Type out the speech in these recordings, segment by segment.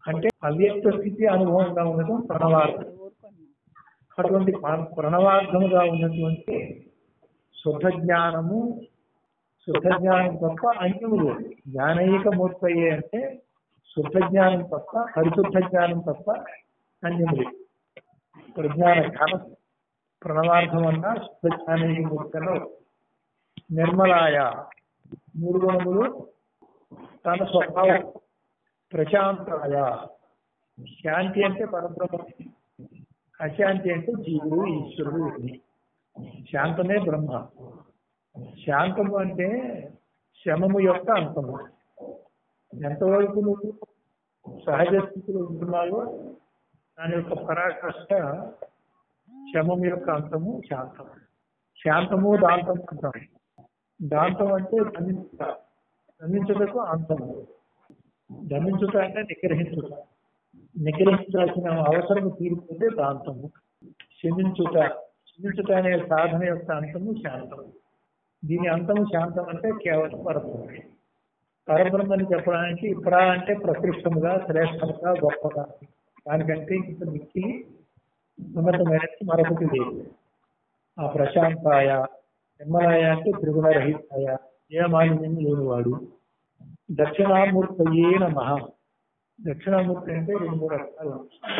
అంటే అవ్యక్త స్థితి అనుభవంగా ఉండటం ప్రణవార్థం అటువంటి ప్ర- ప్రణవార్థముగా ఉన్నటువంటి శుద్ధ జ్ఞానము శుద్ధ జ్ఞానం తప్ప అన్యము లేదు జ్ఞానైక మూర్తయ్యే అంటే శుద్ధ జ్ఞానం తప్ప పరిశుద్ధ జ్ఞానం తప్ప అన్యము లేదు ప్రజ్ఞాన జ్ఞాన ప్రణవార్థం అన్నా శుద్ధ జ్ఞానైక మూర్తలో నిర్మలాయ మూడు గుణములు తన స్వభావం ప్రశాంతాయ శాంతి అంటే పరబ్రహ్మ అశాంతి అంటే జీవుడు ఈశ్వరుడు ఇది శాంతమే బ్రహ్మ శాంతము అంటే శమము యొక్క అంతము ఎంతవరకు నువ్వు సహజ స్థితిలో ఉంటున్నావో దాని యొక్క పరాకాష్ట శమం యొక్క అంతము శాంతం శాంతము దాంతం అంటాం దాంతం అంటే దండించుట దండించుటకు అంతము దండించుట అంటే నిగ్రహించుట నిగ్రహించాల్సిన అవసరం తీరిపోతే దాంతము క్షమించుట క్షమించుట అనే సాధన యొక్క అంతము శాంతం దీని అంతము శాంతం అంటే కేవలం పరబ్రహ్మ పరబ్రహ్మని చెప్పడానికి ఇక్కడ అంటే ప్రకృష్టముగా శ్రేష్టముగా గొప్పగా దానికంటే ఇంత మిక్కి ఉన్నతమైనది మరొకటి లేదు ఆ ప్రశాంతాయ నిర్మలాయ అంటే త్రిగుణరహితాయ ఏ మాలిన్యం లేనివాడు దక్షిణామూర్తయే నమ దక్షిణామూర్తి అంటే రెండు మూడు రకాలు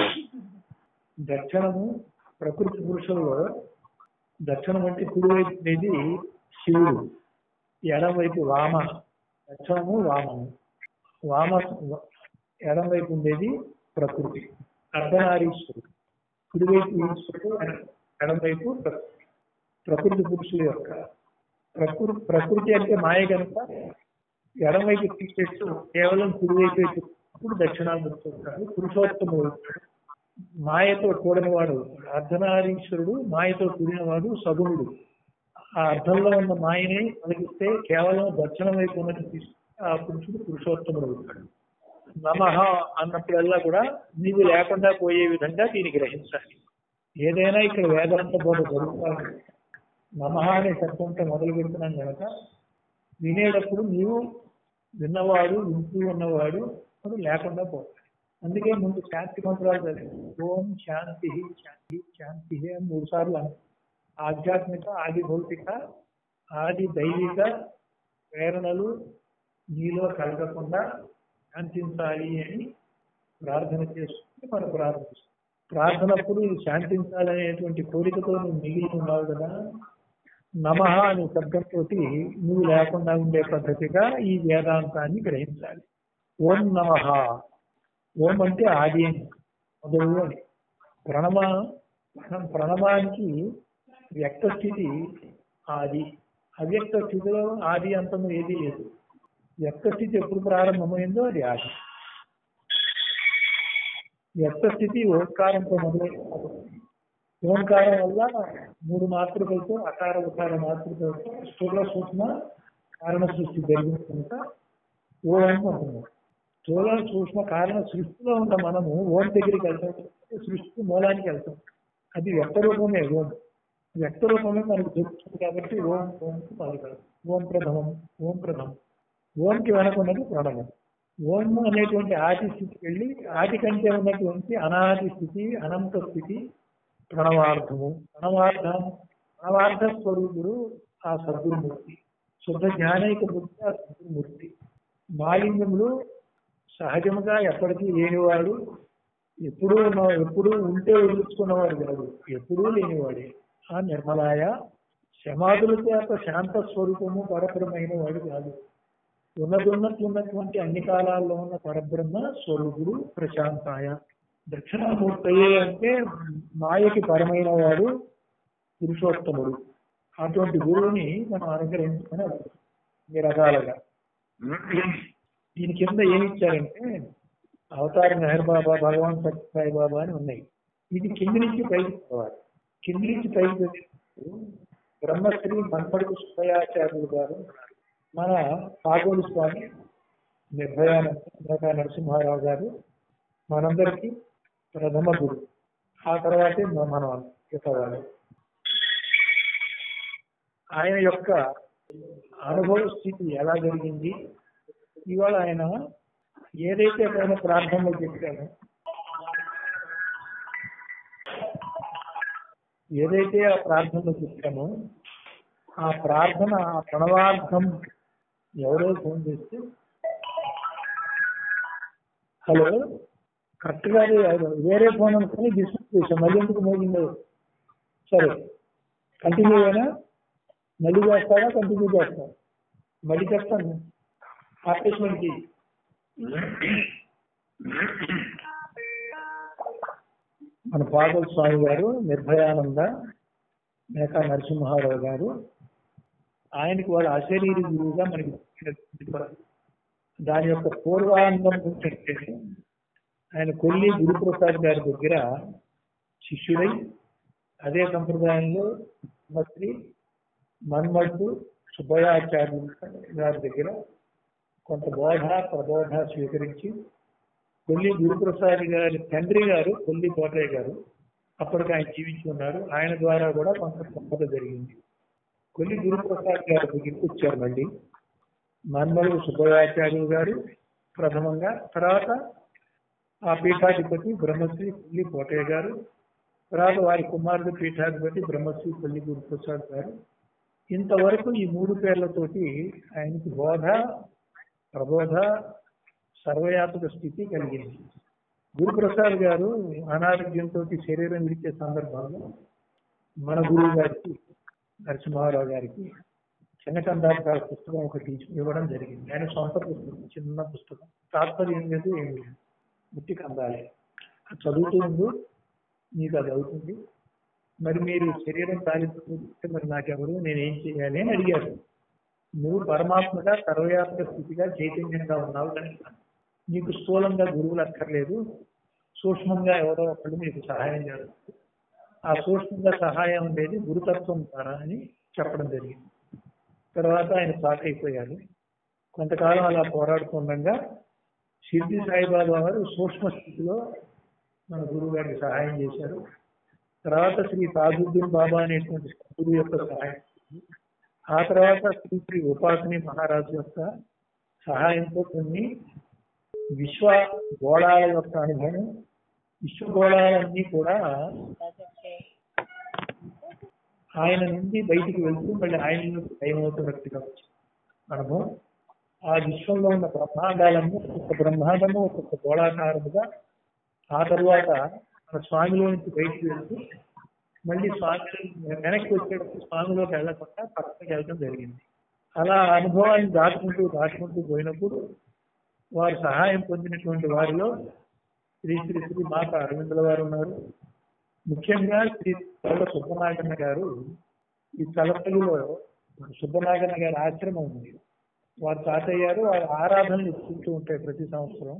దక్షిణము ప్రకృతి పురుషుల్లో దక్షిణం అంటే కుడివైపు అనేది శివుడు ఎడం వైపు వామ దక్షిణము వామము వామ ఎడం వైపు ఉండేది ప్రకృతి అర్ధనారీశ్వరుడు కుడివైపు ఈశ్వరుడు ఎడం వైపు ప్రకృతి ప్రకృతి పురుషుల యొక్క ప్రకృతి ప్రకృతి అంటే మాయ కనుక ఎడం వైపు తీసేస్తూ కేవలం కుడివైపు ఇప్పుడు దక్షిణామూర్తి అవుతాడు పురుషోత్తముడు అవుతాడు మాయతో కూడిన వాడు అవుతాడు అర్ధనారీశ్వరుడు మాయతో కూడినవాడు సగుణుడు ఆ అర్థంలో ఉన్న మాయని కలిగిస్తే కేవలం దక్షిణం వైపు ఉన్నది తీసుకుంటే ఆ పురుషుడు పురుషోత్తముడు అవుతాడు నమః అన్నప్పుడల్లా కూడా నీవు లేకుండా పోయే విధంగా దీన్ని గ్రహించాలి ఏదైనా ఇక్కడ వేదాంత బోధ జరుగుతాను నమః అనే శబ్దంతో మొదలు పెడుతున్నాం కనుక వినేటప్పుడు నీవు విన్నవాడు వింటూ ఉన్నవాడు అప్పుడు లేకుండా పోతాడు అందుకే ముందు శాంతి మంత్రాలు చదివి ఓం శాంతి శాంతి శాంతి అని మూడు సార్లు అన్నారు ఆధ్యాత్మిక ఆది భౌతిక ఆది దైవిక ప్రేరణలు నీలో కలగకుండా శాంతించాలి అని ప్రార్థన చేసుకుంటే మనం ప్రార్థిస్తాం ప్రార్థనప్పుడు శాంతించాలనేటువంటి కోరికతో నువ్వు మిగిలి ఉన్నావు కదా నమ అనే శబ్దంతో నువ్వు లేకుండా ఉండే పద్ధతిగా ఈ వేదాంతాన్ని గ్రహించాలి ఓం నమ ఓం అంటే ఆది అని మొదలు అని ప్రణమ ప్రణం- ప్రణమానికి వ్యక్త స్థితి ఆది అవ్యక్త స్థితిలో ఆది అంతము ఏదీ లేదు వ్యక్త స్థితి ఎప్పుడు ప్రారంభమైందో అది ఆది వ్యక్త స్థితి ఓంకారంతో మొదలై ఓంకారం వల్ల మూడు మాతృకలతో అకార ఉకార మాతృకలతో స్థూల సూక్ష్మ కారణ సృష్టి జరిగింది కనుక ఓం అంటున్నాం స్థూల సూక్ష్మ కారణ సృష్టిలో ఉన్న మనము ఓం దగ్గరికి వెళ్తాం సృష్టి మూలానికి వెళ్తాం అది వ్యక్త రూపమే ఓం వ్యక్త రూపమే మనకు దొరుకుతుంది కాబట్టి ఓం ఓం మొదలు ఓం ప్రథమం ఓం ప్రథమం ఓంకి వెనకున్నది ప్రణవం ఓం అనేటువంటి ఆది స్థితికి వెళ్ళి ఆది కంటే ఉన్నటువంటి అనాది స్థితి అనంత స్థితి ప్రణవార్థము ప్రణవార్థం ప్రణవార్థ స్వరూపుడు ఆ సద్గురుమూర్తి శుద్ధ జ్ఞానైక మూర్తి ఆ సద్గురుమూర్తి మాలిన్యములు సహజముగా ఎప్పటికీ లేనివాడు ఎప్పుడూ ఉన్న- ఎప్పుడూ ఉంటే వదులుచుకున్నవాడు కాదు ఎప్పుడూ లేనివాడే ఆ నిర్మలాయ సమాధుల చేత శాంత స్వరూపము పరపరమైన వాడు కాదు ఉన్నతున్నట్లున్నటువంటి అన్ని కాలాల్లో ఉన్న పరబ్రహ్మ స్వరూపుడు ప్రశాంతాయ దక్షిణామూర్తయే అంటే మాయకి పరమైన వాడు పురుషోత్తముడు అటువంటి గురువుని మనం అనుగ్రహించుకొని ఈ రకాలుగా దీని కింద ఏమి ఇచ్చారంటే అవతార మెహర్ బాబా భగవాన్ సత్యసాయి బాబా అని ఉన్నాయి ఇది కింది నుంచి పైకి పోవాలి కింది నుంచి పైకి వెళ్ళినప్పుడు బ్రహ్మశ్రీ మన్పడుకు సుబ్బయాచార్యులు గారు మన కాగోలు స్వామి నిర్భయానంద నరసింహారావు గారు మనందరికీ ప్రథమ గురు ఆ తర్వాతే మనం ఇతవాళ్ళు ఆయన యొక్క అనుభవ స్థితి ఎలా జరిగింది ఇవాళ ఆయన ఏదైతే పైన ప్రార్థనలో చెప్పానో ఏదైతే ఆ ప్రార్థనలో చెప్పామో ఆ ప్రార్థన ఆ ప్రణవార్థం ఎవరో ఫోన్ చేస్తే హలో కరెక్ట్ గా అది వేరే ఫోన్ అనుకుని డిస్కస్ చేశాం మళ్ళీ ఎందుకు మోగిందో సరే కంటిన్యూ అయినా మళ్ళీ చేస్తారా కంటిన్యూ చేస్తారా మళ్ళీ చెప్తాను ఆపరేషన్కి మన పాదల స్వామి గారు నిర్భయానంద మేకా నరసింహారావు గారు ఆయనకి వాళ్ళ అశరీరి గురువుగా మనకి దాని యొక్క పూర్వాంగం ఏంటంటే ఆయన కొల్లి గురుప్రసాద్ గారి దగ్గర శిష్యుడై అదే సంప్రదాయంలో మంత్రి మన్మడ్డు సుబ్బయాచార్యులు గారి దగ్గర కొంత బోధ ప్రబోధ స్వీకరించి కొల్లి గురుప్రసాద్ గారి తండ్రి గారు కొల్లి కోటయ్య గారు అప్పటికి ఆయన జీవించి ఉన్నారు ఆయన ద్వారా కూడా కొంత సంపద జరిగింది కొల్లి గురుప్రసాద్ గారు దగ్గరికి వచ్చారు మళ్ళీ మన్మడు సుబ్బయాచార్యులు గారు ప్రథమంగా తర్వాత ఆ పీఠాధిపతి బ్రహ్మశ్రీ కొల్లి కోటయ్య గారు తర్వాత వారి కుమారుడు పీఠాధిపతి బ్రహ్మశ్రీ కొల్లి గురుప్రసాద్ గారు ఇంతవరకు ఈ మూడు పేర్లతోటి ఆయనకి బోధ ప్రబోధ సర్వయాత్మక స్థితి కలిగింది గురుప్రసాద్ గారు అనారోగ్యంతో శరీరం విడిచే సందర్భంలో మన గురువు గారికి నరసింహారావు గారికి చిన్న కందార్థాల పుస్తకం ఒకటి ఇవ్వడం జరిగింది ఆయన సొంత పుస్తకం చిన్న పుస్తకం తాత్పర్యం లేదు ఏం లేదు ముట్టి కందాలే అది చదువుతూ ఉండు మీకు అది అవుతుంది మరి మీరు శరీరం తాలిస్తే మరి నాకెవరు నేను ఏం చేయాలి అని అడిగారు నువ్వు పరమాత్మగా సర్వయాత్మ స్థితిగా చైతన్యంగా ఉన్నావు కనుక నీకు స్థూలంగా గురువులు అక్కర్లేదు సూక్ష్మంగా ఎవరో ఒకళ్ళు మీకు సహాయం చేస్తారు ఆ సూక్ష్మంగా సహాయం ఉండేది గురుతత్వం ద్వారా అని చెప్పడం జరిగింది తర్వాత ఆయన షాక్ అయిపోయారు కొంతకాలం అలా పోరాడుతుండగా షిర్ది సాయిబాబా వారు సూక్ష్మ స్థితిలో మన గురువు గారికి సహాయం చేశారు తర్వాత శ్రీ సాదుద్దీన్ బాబా అనేటువంటి గురువు యొక్క సహాయం ఆ తర్వాత శ్రీ శ్రీ ఉపాసని మహారాజు యొక్క సహాయంతో కొన్ని విశ్వ గోళాల యొక్క అనుభవం విశ్వ గోళాలన్నీ కూడా ఆయన నుండి బయటికి వెళ్తూ మళ్ళీ ఆయన నుంచి భయమవుతున్నట్టుగా వచ్చింది అనుభవం ఆ విశ్వంలో ఉన్న బ్రహ్మాండాలన్నీ ఒక్కొక్క బ్రహ్మాండము ఒక్కొక్క గోళాకారముగా ఆ తర్వాత మన స్వామిలో నుంచి బయటికి వెళ్తూ మళ్ళీ స్వామి వెనక్కి వచ్చేటప్పుడు స్వామిలోకి వెళ్ళకుండా పక్కకి వెళ్ళడం జరిగింది అలా అనుభవాన్ని దాటుకుంటూ దాటుకుంటూ పోయినప్పుడు వారు సహాయం పొందినటువంటి వారిలో శ్రీ శ్రీ శ్రీ మాత అరవిందుల వారు ఉన్నారు ముఖ్యంగా శ్రీ చల్ల సుబ్బనాగన్న గారు ఈ చలపల్లిలో సుబ్బనాగన్న గారి ఆశ్రమం ఉంది వారు తాతయ్యారు వారి ఆరాధనలు ఇస్తుంటూ ఉంటాయి ప్రతి సంవత్సరం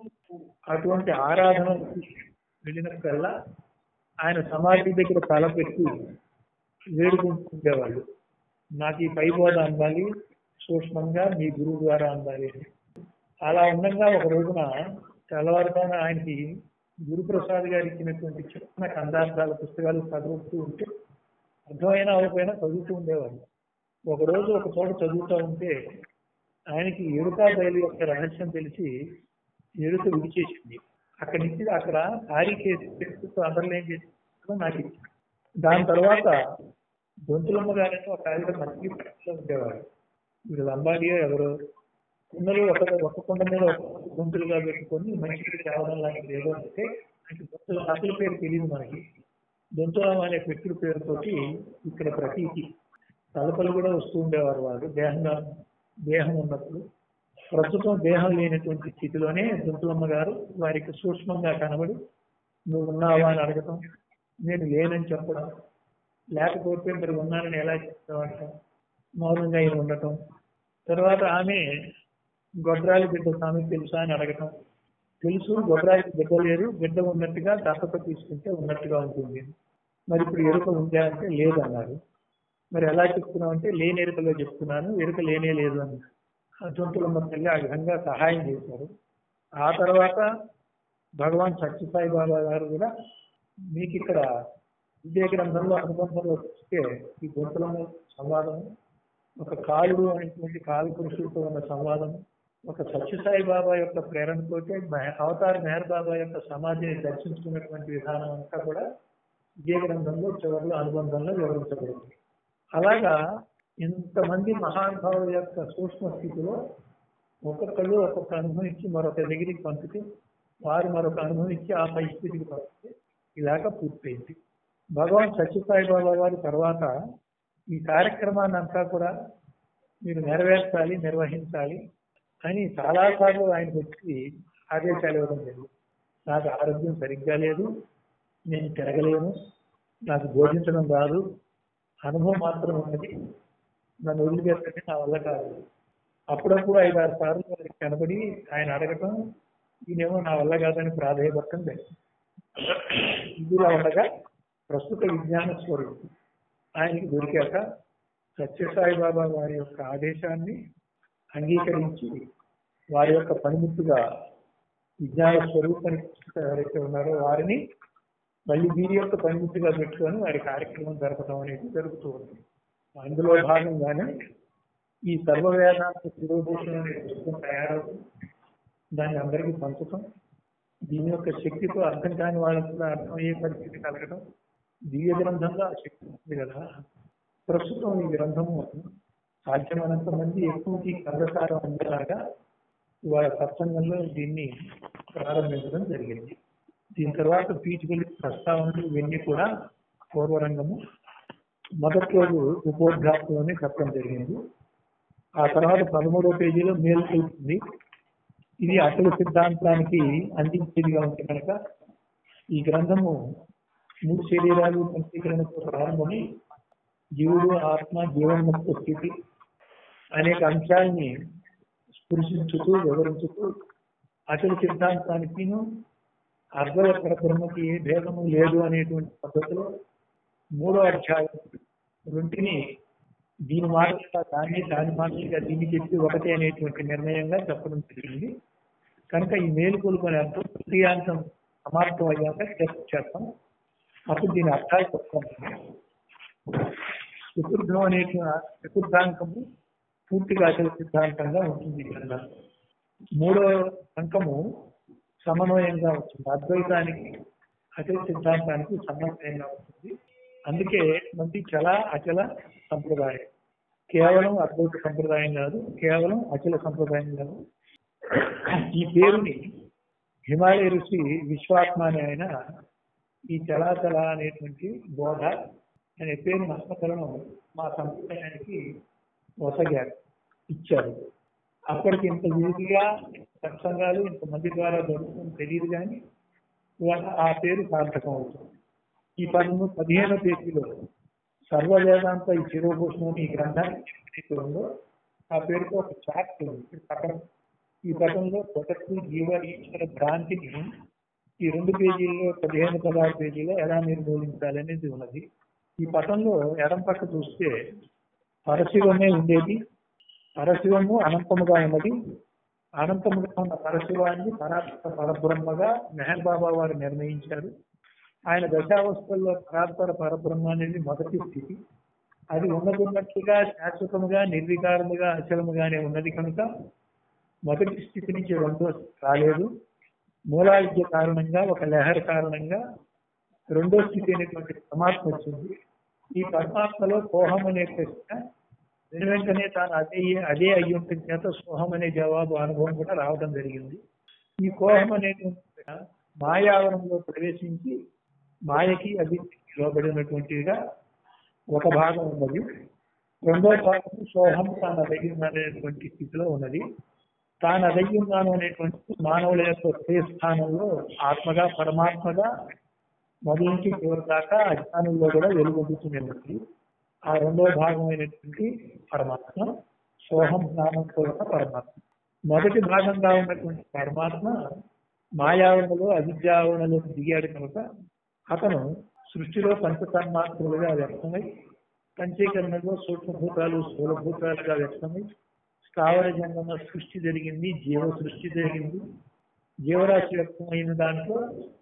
అటువంటి ఆరాధనలు వెళ్ళినప్పుడల్లా ఆయన సమాధి దగ్గర తలపెట్టి వేడుకుంటుండేవాళ్ళు నాకు ఈ పైబోధ అందాలి సూక్ష్మంగా మీ గురువు ద్వారా అందాలి అని అలా ఉండగా ఒక రోజున తెల్లవారుతాన ఆయనకి గురుప్రసాద్ గారు ఇచ్చినటువంటి చిన్న కందార్థాల పుస్తకాలు చదువుతూ ఉంటే అర్థమైనా అవ్వకపోయినా చదువుతూ ఉండేవాళ్ళు ఒక రోజు ఒక చోట చదువుతూ ఉంటే ఆయనకి ఎరుకా బయలు యొక్క రహస్యం తెలిసి ఎరుక విడిచేసింది అక్కడి నుంచి అక్కడ తారీఖేసి పెట్టుతూ అందరిలో ఏం చేసిందో నాకు ఇచ్చింది దాని తర్వాత దొంతులమ్మ గారిని ఒక ఆవిడ మట్టి పట్టులో ఉండేవారు వీళ్ళు లంబాడియో ఎవరో కుండలు ఒక ఒక కుండ మీద ఒక గొంతులుగా పెట్టుకొని మనిషికి తేవడం లాంటిది ఏదో అంటే దొంతుల అసలు పేరు తెలియదు మనకి దొంతులం అనే పెట్టిన పేరుతోటి ఇక్కడ ప్రతీతి తలపలు కూడా వస్తూ ఉండేవారు వారు దేహంగా దేహం ఉన్నప్పుడు ప్రస్తుతం దేహం లేనటువంటి స్థితిలోనే దొంతులమ్మ గారు వారికి సూక్ష్మంగా కనబడి నువ్వు ఉన్నావా అని అడగటం నేను లేనని చెప్పడం లేకపోతే మరి ఉన్నానని ఎలా చెప్తావంట మౌనంగా ఆయన ఉండటం తర్వాత ఆమె గొడ్రాలి బిడ్డ స్వామి తెలుసా అని అడగటం తెలుసు గొడ్రాలికి బిడ్డ లేరు బిడ్డ ఉన్నట్టుగా దత్తత తీసుకుంటే ఉన్నట్టుగా ఉంటుంది మరి ఇప్పుడు ఎరుక ఉందా అంటే లేదన్నారు మరి ఎలా చెప్తున్నావు అంటే లేని ఎరుకలో చెప్తున్నాను ఎరుక లేనే లేదు అని అటువంటి తల్లి ఆ విధంగా సహాయం చేశారు ఆ తర్వాత భగవాన్ సత్యసాయి బాబా గారు కూడా మీకు ఇక్కడ విజయ గ్రంథంలో అనుబంధంలో చూస్తే ఈ గొంతులను సంవాదం ఒక కాలుడు అనేటువంటి కాలు పురుషులతో ఉన్న సంవాదం ఒక సత్యసాయి బాబా యొక్క ప్రేరణతోటే మెహ- అవతార్ మెహర్ బాబా యొక్క సమాధిని దర్శించుకున్నటువంటి విధానం అంతా కూడా ఇదే గ్రంథంలో చివరిలో అనుబంధంలో వివరించబడింది అలాగా ఇంతమంది మహానుభావుల యొక్క సూక్ష్మ స్థితిలో ఒక్కొక్కరు ఒక్కొక్క అనుభవించి మరొక దగ్గరికి పంపితే వారు మరొక అనుభవించి ఆ పై స్థితికి పంపితే ఇలాగ పూర్తయింది భగవాన్ సత్యసాయి బాబా వారి తర్వాత ఈ కార్యక్రమాన్ని అంతా కూడా మీరు నెరవేర్చాలి నిర్వహించాలి అని చాలాసార్లు ఆయనకు వచ్చి ఆదేశాలు ఇవ్వడం జరిగింది నాకు ఆరోగ్యం సరిగ్గా లేదు నేను తిరగలేను నాకు బోధించడం రాదు అనుభవం మాత్రం ఉన్నది నన్ను వదిలిపెట్టండి నా వల్ల కాదు అప్పుడప్పుడు ఐదు ఆరు సార్లు వారికి కనబడి ఆయన అడగటం ఈయనేమో నా వల్ల కాదని ప్రాధాయపడటం లేదు ఇదిలా ఉండగా ప్రస్తుత విజ్ఞాన స్వరూపం ఆయనకి దొరికాక సత్యసాయి బాబా వారి యొక్క ఆదేశాన్ని అంగీకరించి వారి యొక్క పనిముట్టుగా విజ్ఞాన స్వరూపాన్ని ఎవరైతే ఉన్నారో వారిని మళ్ళీ వీరి యొక్క పనిముట్టుగా పెట్టుకొని వారి కార్యక్రమం జరపడం అనేది జరుగుతూ ఉంది అందులో భాగంగానే ఈ సర్వ వేదాంత శిరోభూషణ అనే పుస్తకం తయారవుతుంది దాన్ని అందరికీ పంచటం దీని యొక్క శక్తితో అర్థం కాని వాళ్ళకు కూడా అర్థమయ్యే పరిస్థితి కలగడం దివ్య గ్రంథంగా ఆ శక్తి ఉంది కదా ప్రస్తుతం ఈ గ్రంథము సాధ్యమైనంత మంది ఎక్కువకి కథసారం అందేలాగా వాళ్ళ సత్సంగంలో దీన్ని ప్రారంభించడం జరిగింది దీని తర్వాత పీచుకలి ప్రస్తావనలు ఇవన్నీ కూడా పూర్వరంగము మొదటి రోజు ఉపోద్ఘాతంలోనే చెప్పడం జరిగింది ఆ తర్వాత పదమూడో పేజీలో మేల్కొల్పుతుంది ఇది అసలు సిద్ధాంతానికి అందించేదిగా ఉంది కనుక ఈ గ్రంథము మూడు శరీరాలు పంచీకరణతో ప్రారంభమై జీవుడు ఆత్మ జీవన్ముక్త స్థితి అనేక అంశాలని స్పృశించుతూ వివరించుతూ అసలు సిద్ధాంతానికిను అర్ధవ పరబ్రహ్మకి ఏ భేదము లేదు అనేటువంటి పద్ధతిలో మూడో అధ్యాయం రెంటిని దీని మాటలుగా దాన్ని దాని మాటలుగా దీన్ని చెప్పి ఒకటే అనేటువంటి నిర్ణయంగా చెప్పడం జరిగింది కనుక ఈ మేలుకొలుపు అనే అర్థం తృతీయాంతం సమాప్తం అయ్యాక టెస్ట్ చేస్తాం అప్పుడు దీని అర్థాలు చెప్తాం చతుర్థం అనే చతుర్థాంకము పూర్తిగా అసలు సిద్ధాంతంగా ఉంటుంది కనుక మూడో అంకము సమన్వయంగా ఉంటుంది అద్వైతానికి అచల సిద్ధాంతానికి సమన్వయంగా ఉంటుంది అందుకే మంది చల అచల సంప్రదాయం కేవలం అద్వైత సంప్రదాయం కాదు కేవలం అచల సంప్రదాయం కాదు ఈ పేరుని హిమాలయ ఋషి విశ్వాత్మ అనే ఆయన ఈ చలాచల అనేటువంటి బోధ అనే పేరు నామకరణం మా సంప్రదాయానికి వసగారు ఇచ్చారు అప్పటికి ఇంత ఈజీగా సత్సంగాలు ఇంతమంది ద్వారా జరుగుతుంది తెలియదు కానీ ఇవాళ ఆ పేరు సార్థకం అవుతుంది ఈ పదము పదిహేనో పేజీలో సర్వ వేదాంత ఈ శిరోభూషణం ఈ గ్రంథానికి ఏదైతే ఉందో ఆ పేరుతో ఒక చార్ట్ ఉంది పటం ఈ పటంలో ప్రకృతి జీవ ఈశ్వర భ్రాంతిని ఈ రెండు పేజీల్లో పదిహేను పదహారు పేజీలో ఎలా నిర్మూలించాలనేది ఉన్నది ఈ పటంలో ఎడం పక్క చూస్తే పరశివమే ఉండేది పరశివము అనంతముగా ఉన్నది అనంతముగా ఉన్న పరశివాన్ని పరాత్పర పరబ్రహ్మగా మెహర్ బాబా వారు నిర్ణయించారు ఆయన దశావస్థల్లో పరాత్పర పరబ్రహ్మ అనేది మొదటి స్థితి అది ఉన్నది ఉన్నట్లుగా శాశ్వతముగా నిర్వికారముగా అచలముగానే ఉన్నది కనుక మొదటి స్థితి నుంచి రెండో రాలేదు మూలావిద్య కారణంగా ఒక లహరి కారణంగా రెండో స్థితి అనేటువంటి పరమాత్మ వచ్చింది ఈ పరమాత్మలో సోహం అనే ప్రశ్న వెను వెంటనే తాను అదే అదే అయ్యి ఉంటుంది చేత సోహం అనే జవాబు అనుభవం కూడా రావడం జరిగింది ఈ కోహం అనేటువంటి మాయావరంలో ప్రవేశించి మాయకి అది లోబడినటువంటిగా ఒక భాగం ఉన్నది రెండో భాగం సోహం తాను అదయ్యున్నటువంటి స్థితిలో ఉన్నది తాను అదయ్యున్నాను అనేటువంటి మానవుల యొక్క ఒకే స్థానంలో ఆత్మగా పరమాత్మగా మొదలుంచి చివరి దాకా అజ్ఞానంలో కూడా వెలుగొందుతున్నది ఆ రెండో భాగమైనటువంటి పరమాత్మ సోహం జ్ఞానంతో ఉన్న పరమాత్మ మొదటి భాగంగా ఉన్నటువంటి పరమాత్మ మాయావరణలో అవిద్యావరణలో దిగాడు కనుక అతను సృష్టిలో పంచతన్మాత్రులుగా వ్యక్తమై పంచీకరణలో సూక్ష్మభూతాలు స్థూలభూతాలుగా వ్యక్తమై స్థావర జంగమ సృష్టి జరిగింది జీవ సృష్టి జరిగింది జీవరాశి వ్యక్తమైన దాంట్లో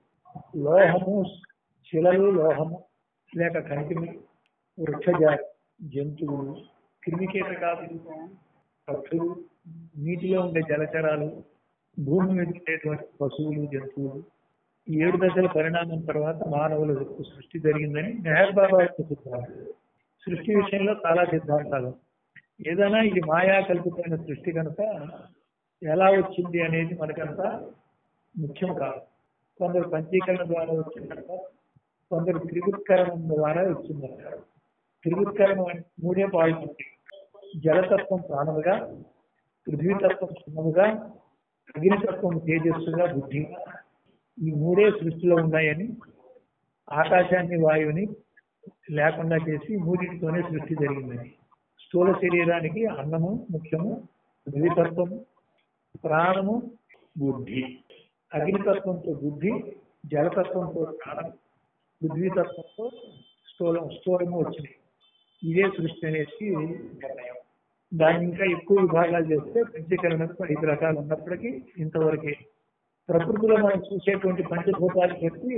లోహము శిలలు లోహము లేక కంటిమి వృక్షజాతి జంతువులు క్రిమికీటకాలు పక్షులు నీటిలో ఉండే జలచరాలు భూమి మీద ఉండేటువంటి పశువులు జంతువులు ఈ ఏడు దశల పరిణామం తర్వాత మానవుల సృష్టి జరిగిందని మెహర్ బాబా యొక్క సిద్ధాంతం సృష్టి విషయంలో చాలా సిద్ధాంతాలు ఏదైనా ఇది మాయా కల్పితమైన సృష్టి కనుక ఎలా వచ్చింది అనేది మనకంత ముఖ్యం కాదు కొందరు పంచీకరణ ద్వారా వచ్చిందంట కొందరు త్రిగుత్కరణం ద్వారా వచ్చిందంటారు త్రిగుత్కరణం అంటే మూడే పాయింట్ ఉంటాయి జలతత్వం ప్రాణముగా పృథ్వీతత్వం సున్నముగా అగ్నితత్వం తేజస్సుగా బుద్ధిగా ఈ మూడే సృష్టిలో ఉన్నాయని ఆకాశాన్ని వాయువుని లేకుండా చేసి మూడింటితోనే సృష్టి జరిగిందని స్థూల శరీరానికి అన్నము ముఖ్యము పృథ్వీతత్వము ప్రాణము బుద్ధి అగ్నితత్వంతో బుద్ధి జలతత్వంతో ప్రాణం పృథ్వీతత్వంతో స్థూలం స్థూలము వచ్చినాయి ఇదే సృష్టి అనేసి నిర్ణయం దాన్ని ఇంకా ఎక్కువ విభాగాలు చేస్తే పంచీకరణకు ఐదు రకాలు ఉన్నప్పటికీ ఇంతవరకే ప్రకృతిలో మనం చూసేటువంటి పంచభూతాలు చెప్పి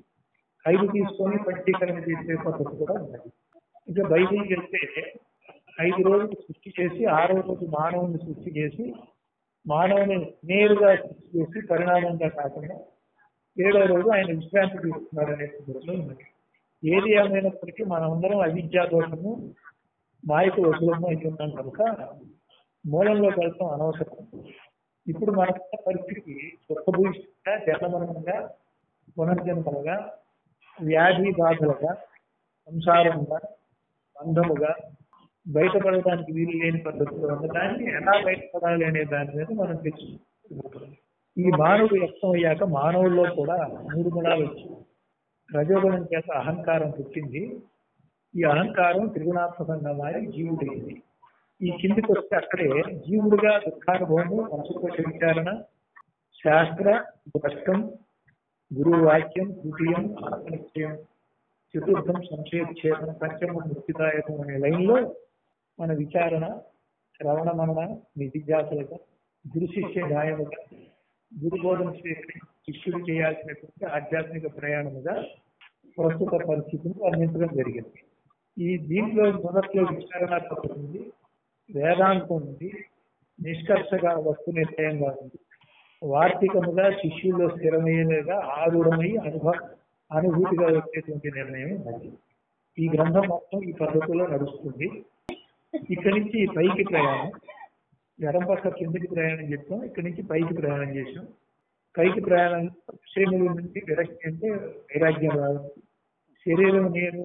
ఐదు తీసుకొని పంచీకరణ చేసే పద్ధతి కూడా ఉన్నది ఇక బైబిల్కి వెళ్తే ఐదు రోజులు సృష్టి చేసి ఆరో రోజు మానవుని సృష్టి చేసి మానవుని నేరుగా సృష్టి చేసి పరిణామంగా కాకుండా ఏడో రోజు ఆయన విశ్రాంతి తీసుకున్నాడు అనే పద్ధతిలో ఉన్నది ఏది ఏమైనప్పటికీ మనమందరం అవిద్యా దోషము మాయకు వసులము అయి ఉన్నాం కనుక మూలంలోకి వెళ్తాం అనవసరం ఇప్పుడు మన పరిస్థితి సుఖభూయిష్టంగా జన్మరణంగా పునర్జన్మలుగా వ్యాధి బాధలుగా సంసారంగా బంధముగా బయటపడడానికి వీలు లేని పద్ధతిలో ఉండటాన్ని ఎలా బయటపడాలి అనే దాని మీద మనం తెలుసుకుంటున్నాం ఈ మానవుడు వ్యక్తం అయ్యాక మానవుల్లో కూడా మూడు గుణాలు వచ్చాయి రజోగుణం చేత అహంకారం పుట్టింది ఈ అహంకారం త్రిగుణాత్మకంగా మారి జీవుడైంది ఈ కిందికి వస్తే అక్కడే జీవుడిగా దుఃఖానుభవము పంచకోశ విచారణ శాస్త్ర ద్రష్టం గురువు వాక్యం తృతీయం ఆత్మనిశ్చయం చతుర్థం సంశయచ్ఛేదం పంచమం ముక్తిదాయకం అనే లైన్లో మన విచారణ శ్రవణ మనన నిధిధ్యాసలుగా గురు శిష్య న్యాయముగా గురు బోధన స్వీకరించి శిష్యుడు చేయాల్సినటువంటి ఆధ్యాత్మిక ప్రయాణముగా ప్రస్తుత పరిస్థితిని వర్ణించడం జరిగింది ఈ దీంట్లో మొదట్లో విచారణ పద్ధతి ఉంది వేదాంతం ఉంది నిష్కర్షగా వస్తు నిర్ణయంగా ఉంది వార్తికముగా శిష్యుల్లో స్థిరమయ్యేగా ఆరుడమై అనుభవ అనుభూతిగా వచ్చేటువంటి నిర్ణయం ఉన్నది ఈ గ్రంథం మొత్తం ఈ పద్ధతిలో నడుస్తుంది ఇక్కడి నుంచి పైకి ప్రయాణం ఎడం పక్క కిందకి ప్రయాణం చేస్తాం ఇక్కడి నుంచి పైకి ప్రయాణం చేసాం పైకి ప్రయాణం శ్రేణుల నుంచి విరక్తి అంటే వైరాగ్యం రావడం శరీరం నేను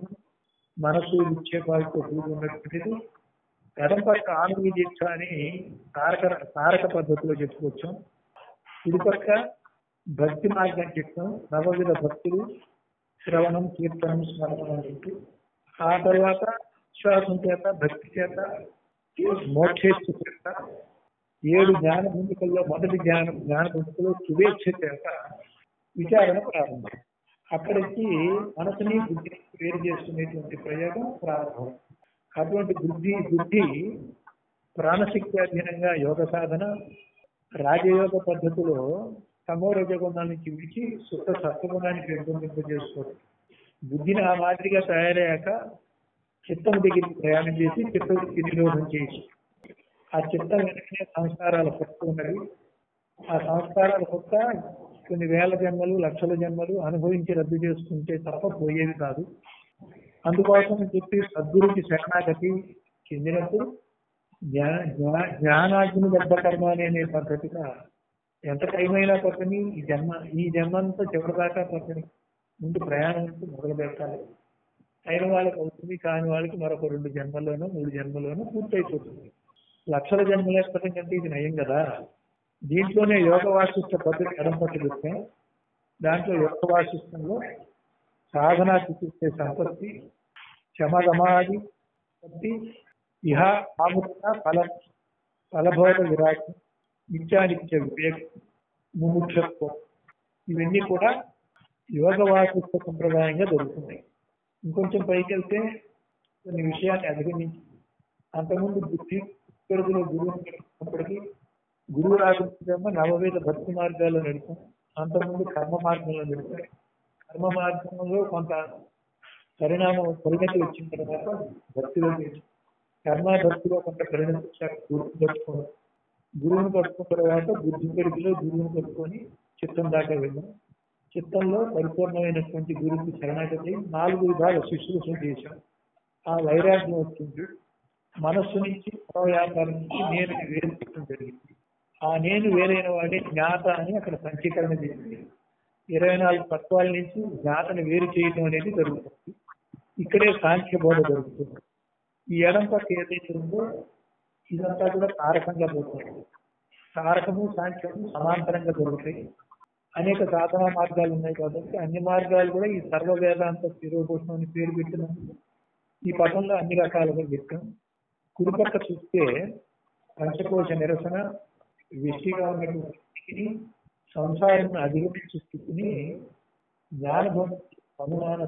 మనసు విక్షేపాలతో కూడి ఉన్నటువంటిది ఎడం పక్క ఆనుగు దీక్ష అని తారక తారక పద్ధతిలో చెప్పుకోవచ్చు కుడి పక్క భక్తి మార్గం చెప్తాం నవవిధ భక్తులు శ్రవణం కీర్తనం స్మరణం అంటూ ఆ తర్వాత విశ్వాసం చేత భక్తి చేత మోక్షేచ్ఛ చేత ఏడు జ్ఞాన భూమికల్లో మొదటి జ్ఞాన జ్ఞాన భూమికలో శుభేచ్ఛ చేత విచారణ ప్రారంభం అక్కడికి మనసుని బుద్ధిని వేరు చేసుకునేటువంటి ప్రయోగం ప్రారంభం అటువంటి బుద్ధి బుద్ధి ప్రాణశక్తి అధీనంగా యోగ సాధన రాజయోగ పద్ధతిలో తమో రజగుణాల నుంచి విడిచి శుద్ధ సత్వగుణాన్ని పెంపొందింపజేసుకోవడం బుద్ధిని ఆ మాదిరిగా తయారయ్యాక చిత్తం దగ్గరికి ప్రయాణం చేసి చిత్తవృత్తి నిరోధం చేసి ఆ చిత్తం వెంటనే సంస్కారాల కొత్త ఉన్నది ఆ సంస్కారాల కొత్త కొన్ని వేల జన్మలు లక్షల జన్మలు అనుభవించి రద్దు చేసుకుంటే తప్ప పోయేది కాదు అందుకోసం చెప్పి సద్గురికి శరణాగతి చెందినప్పుడు జ్ఞా- జ్ఞా- జ్ఞానాగ్ని బద్ధ కర్మ అనే పద్ధతిగా ఎంత టైం అయినా పట్టని ఈ జన్మ ఈ జన్మంతా చివరి దాకా పట్టని ముందు ప్రయాణం అంటూ మొదలు పెట్టాలి అయిన వాళ్ళకి అవుతుంది కాని వాళ్ళకి మరొక రెండు జన్మల్లోనో మూడు జన్మల్లోనో పూర్తయిపోతుంది లక్షల జన్మలు ఎక్కడం కంటే ఇది నయం కదా దీంట్లోనే యోగ వాసిష్ట పద్ధతి ఎడంపట్టు చెప్తే దాంట్లో యోగ వాసిష్టంలో సాధనా చికిత్సే సంపత్తి శమగమాది సంపత్తి ఇహ ఆముక్త ఫల ఫలభోగ విరాటి నిత్యానిత్య వివేక్ ముముక్షత్వం ఇవన్నీ కూడా యోగ వాసిష్ట సంప్రదాయంగా దొరుకుతున్నాయి ఇంకొంచెం పైకి వెళ్తే కొన్ని విషయాన్ని అధిగమించి అంతకుముందు బుద్ధి పెరుగులో గురువు నడిపినప్పటికీ గురువు రాకుండా నవవేద భక్తి మార్గాల్లో నడిపాం అంతకుముందు కర్మ మార్గంలో నడిపాం కర్మ మార్గంలో కొంత పరిణామం పరిణతి వచ్చిన తర్వాత భక్తిలో చేసి కర్మాభక్తిలో కొంత పరిణించాక గురువుని పట్టుకోను గురువుని పట్టుకున్న తర్వాత బుద్ధి పరిధిలో గురువుని పట్టుకొని చిత్తం దాకా వెళ్ళాం చిత్తంలో పరిపూర్ణమైనటువంటి గురువుకి శరణాగతి నాలుగు విధాల శిష్యులు చేశాం ఆ వైరాగ్యం వచ్చింది మనస్సు నుంచి వ్యాపారం నుంచి నేను వేరు చేయడం జరిగింది ఆ నేను వేరైన వాడే జ్ఞాత అని అక్కడ సంచీకరణ చేసింది ఇరవై నాలుగు తత్వాల నుంచి జ్ఞాతను వేరు చేయడం అనేది జరుగుతుంది ఇక్కడే సాంఖ్య బోధ జరుగుతుంది ఈ ఎడం పక్క ఏదైతే ఉందో ఇదంతా కూడా తారకంగా పోతుంది తారకము సాంఖ్యము సమాంతరంగా జరుగుతాయి అనేక సాధన మార్గాలు ఉన్నాయి కాబట్టి అన్ని మార్గాలు కూడా ఈ సర్వ వేదాంత శిరోభూషణం అని పేరు పెట్టినందుకు ఈ పటంలో అన్ని రకాలుగా చెప్పాం కుడి పక్క చూస్తే పంచకోశ నిరసన విష్టిగా ఉన్నటువంటి స్థితిని సంసారం అధిగమించే స్థితిని జ్ఞానభం అనుమాన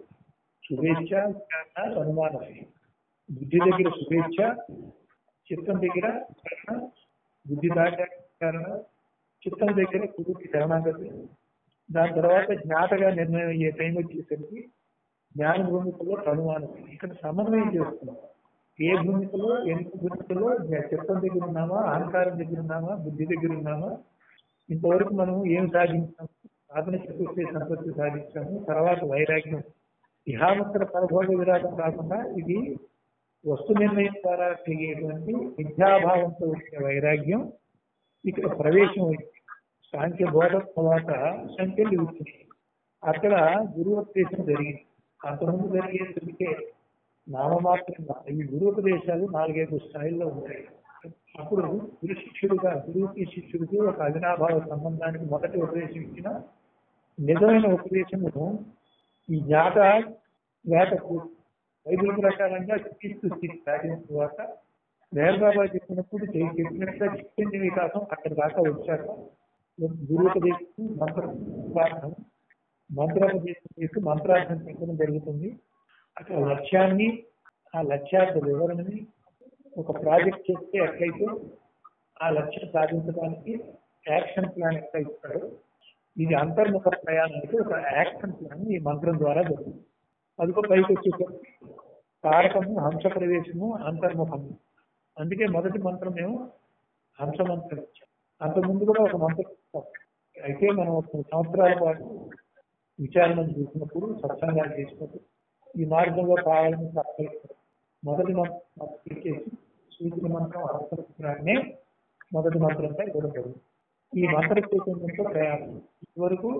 శుభేచ్ఛ జ్ఞాన అనుమాన బుద్ధి దగ్గర శుభేచ్ఛ చిత్తం దగ్గర కరుణ, బుద్ధి దాకా కరుణ, చిత్తం దగ్గర కుదుటి శరణాగతి దాని తర్వాత జ్ఞాతగా నిర్ణయం అయ్యే టైం వచ్చేసరికి జ్ఞాన భూమికలో అనుమానం ఇక్కడ సమన్వయం చేస్తున్నాం ఏ భూమికలో ఎన్ని భూమికలో చిత్తం దగ్గర ఉన్నామా అహంకారం దగ్గర ఉన్నామా బుద్ధి దగ్గర ఉన్నామా ఇంతవరకు మనం ఏం సాధించాము సాధన చతుర్థి సంపత్తి సాధించాము తర్వాత వైరాగ్యం ఇహామత్ర పరభోగ విరాటం కాకుండా ఇది వస్తు నిర్ణయం ద్వారా కలిగేటువంటి విద్యాభావంతో వచ్చే వైరాగ్యం ఇక్కడ ప్రవేశం అయింది సాంఖ్య బోధ తర్వాత సంఖ్యలు వచ్చినాయి అక్కడ గురువుపదేశం జరిగింది అంతకుముందు జరిగేందుకే నామమాత్రంగా ఈ గురువుపదేశాలు నాలుగైదు స్థాయిల్లో ఉంటాయి అప్పుడు గురు శిష్యుడిగా గురువుకి శిష్యుడికి ఒక అవినాభావ సంబంధానికి మొదటి ఉపదేశం ఇచ్చిన నిజమైన ఉపదేశము ఈ జ్ఞాత వేటకు బైబిల్ ప్రకారంగా క్రీస్తు స్థితి సాగిన తర్వాత నేర్బాబా చెప్పినప్పుడు చెయ్యి చెప్పినట్టుగా చిత్తంజ వికాసం అక్కడి దాకా వచ్చాక గురువుపదేశం మంత్రార్థం మంత్రోపదేశం చేసి మంత్రార్థం చెప్పడం జరుగుతుంది అక్కడ లక్ష్యాన్ని ఆ లక్ష్యార్థ వివరణని ఒక ప్రాజెక్ట్ చేస్తే ఎట్లయితే ఆ లక్ష్యం సాధించడానికి యాక్షన్ ప్లాన్ ఎట్లా ఇస్తాడో ఇది అంతర్ముఖ ప్రయాణానికి ఒక యాక్షన్ ప్లాన్ ఈ మంత్రం ద్వారా జరుగుతుంది అదిగో పైకి వచ్చేసరికి తారకము హంస ప్రవేశము అంతర్ముఖము అందుకే మొదటి మంత్రం మేము హంస మంత్రం ఇచ్చాం అంతకుముందు కూడా ఒక మంత్రం ఇస్తాం అయితే మనం ఒక సంవత్సరాల పాటు విచారణ చేసినప్పుడు సత్సంగాలు చేసినప్పుడు ఈ మార్గంలో కావాలని తప్పలేదు మొదటి మంత్రం చేసి సూచన మంత్రం అవసరాన్నే మొదటి మంత్రంగా ఇవ్వడం జరుగుతుంది ఈ మంత్ర చైతన్యంతో ప్రయాణం ఇదివరకు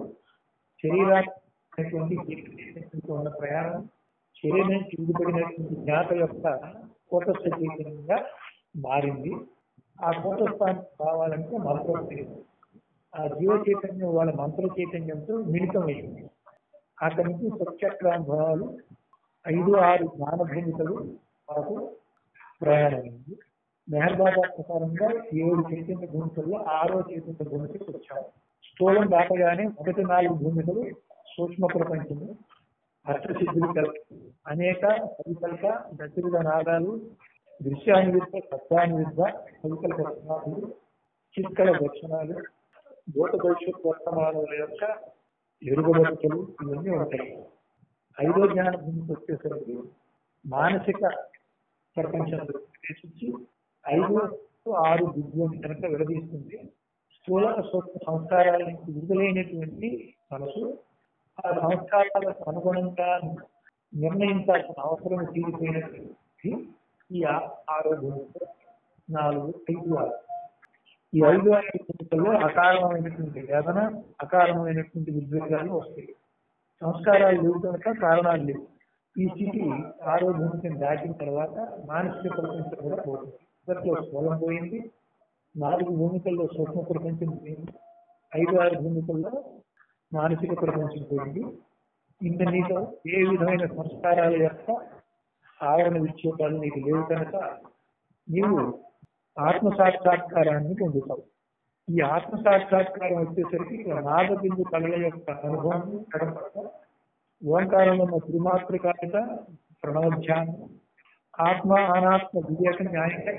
శరీరానికి ఉన్న ప్రయాణం శరీరం చిరుగుపడినటువంటి జ్ఞాత యొక్క కూటస్థ చైతన్యంగా మారింది ఆ కూటస్థానికి కావాలంటే మంత్రోపదేశం ఆ జీవ చైతన్యం వాళ్ళ మంత్ర చైతన్యంతో మిళితమైంది అక్కడి నుంచి సత్యక్రాంభాలు ఐదు ఆరు జ్ఞాన భూమికలు మాకు ప్రయాణమైంది మెహర్బాబా ప్రకారంగా ఏడు చైతన్య భూమికల్లో ఆరో చైతన్య భూమికలు వచ్చాము స్థూలం దాటగానే మొదటి నాలుగు భూమికలు సూక్ష్మ ప్రపంచము అష్టసిద్ధులు కలిపి అనేక పరికల్ప దశవిధ నాదాలు దృశ్యానువిద్ధ శబ్దానువిద్ధ పరికల్ప రచనాలు చిత్కల దర్శనాలు భూత భవిష్యత్ వర్తమానాల యొక్క ఎరుగుబడుకలు ఇవన్నీ ఉంటాయి ఐదో జ్ఞాన భూమికి వచ్చేసరికి మానసిక ప్రపంచంలో ప్రవేశించి ఐదు ఆరు దివ్యం కనుక విడదీస్తుంది స్థూల సూక్ష్మ సంస్కారాల నుంచి విడుదలైనటువంటి మనసు ఆ సంస్కారాలకు అనుగుణంగా నిర్ణయించాల్సిన అవసరం తీరిపోయినటువంటి ఈ ఆరో భూమిక నాలుగు ఐదు ఆరు ఈ ఐదు ఐదు భూమికల్లో అకారణమైనటువంటి వేదన అకారణమైనటువంటి ఉద్వేగాలు వస్తాయి సంస్కారాలు లేవు కనుక కారణాలు లేవు ఈ స్థితి ఆరో భూమికను దాటిన తర్వాత మానసిక ప్రపంచం కూడా పోతుంది మొదట్లో స్థూలం పోయింది నాలుగు భూమికల్లో సూక్ష్మ ప్రపంచం పోయింది ఐదు ఆరు భూమికల్లో మానసిక ప్రపంచం పోయింది ఇంత నీతో ఏ విధమైన సంస్కారాల యొక్క ఆవరణ విక్షేపాలు నీకు లేవు కనుక నీవు ఆత్మ సాక్షాత్కారాన్ని పొందుతావు ఈ ఆత్మ సాక్షాత్కారం వచ్చేసరికి నాగబిందు కళల యొక్క అనుభవం కడపడ ఓంకారంలో ఉన్న త్రిమాత్రికారిత ప్రణవధ్యానం ఆత్మ అనాత్మ వివేక న్యాయంగా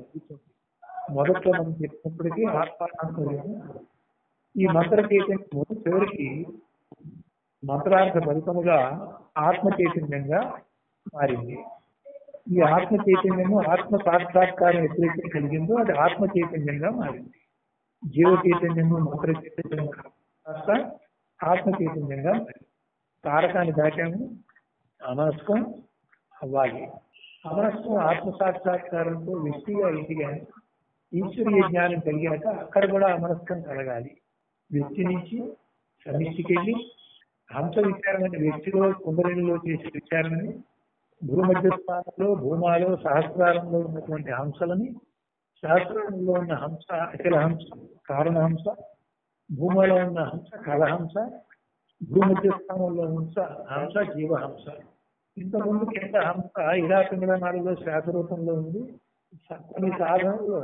మొదట్లో మనం చెప్పినప్పటికీ ఆత్మ ఈ మంత్ర చైతన్యము చివరికి మంత్రార్థ ఫలితముగా ఆత్మ చైతన్యంగా మారింది ఈ ఆత్మ చైతన్యము ఆత్మ సాక్షాత్కారం ఎప్పుడైతే కలిగిందో అది ఆత్మ చైతన్యంగా మారింది జీవ చైతన్యము మంత్ర చైతన్యం కాస్త ఆత్మ చైతన్యంగా మారింది. తారకాన్ని దాటాము అమనస్కం అవ్వాలి అమనస్కం ఆత్మ సాక్షాత్కారంతో వ్యక్తిగా అయింది కానీ ఈశ్వరీయ జ్ఞానం కలిగాక అక్కడ కూడా అమనస్కం కలగాలి వ్యక్తి నుంచి సమిష్టికి వెళ్ళి హంస విచారం అనే వ్యక్తిలో కుండలిలో చేసే విచారణని భూమధ్య స్థానంలో భూమాలో సహస్రారంలో ఉన్నటువంటి హంసలని సహస్రంలో ఉన్న హంస అఖిల హంస కారణహంస భూమిలో ఉన్న హంస కలహంస భూమధ్య స్థానంలో హంస హంస జీవహంస ఇంతకుముందు కింద హంస ఇలా పింగళ నాలుగులో శ్వాస రూపంలో ఉంది స- కొన్ని సాధనలో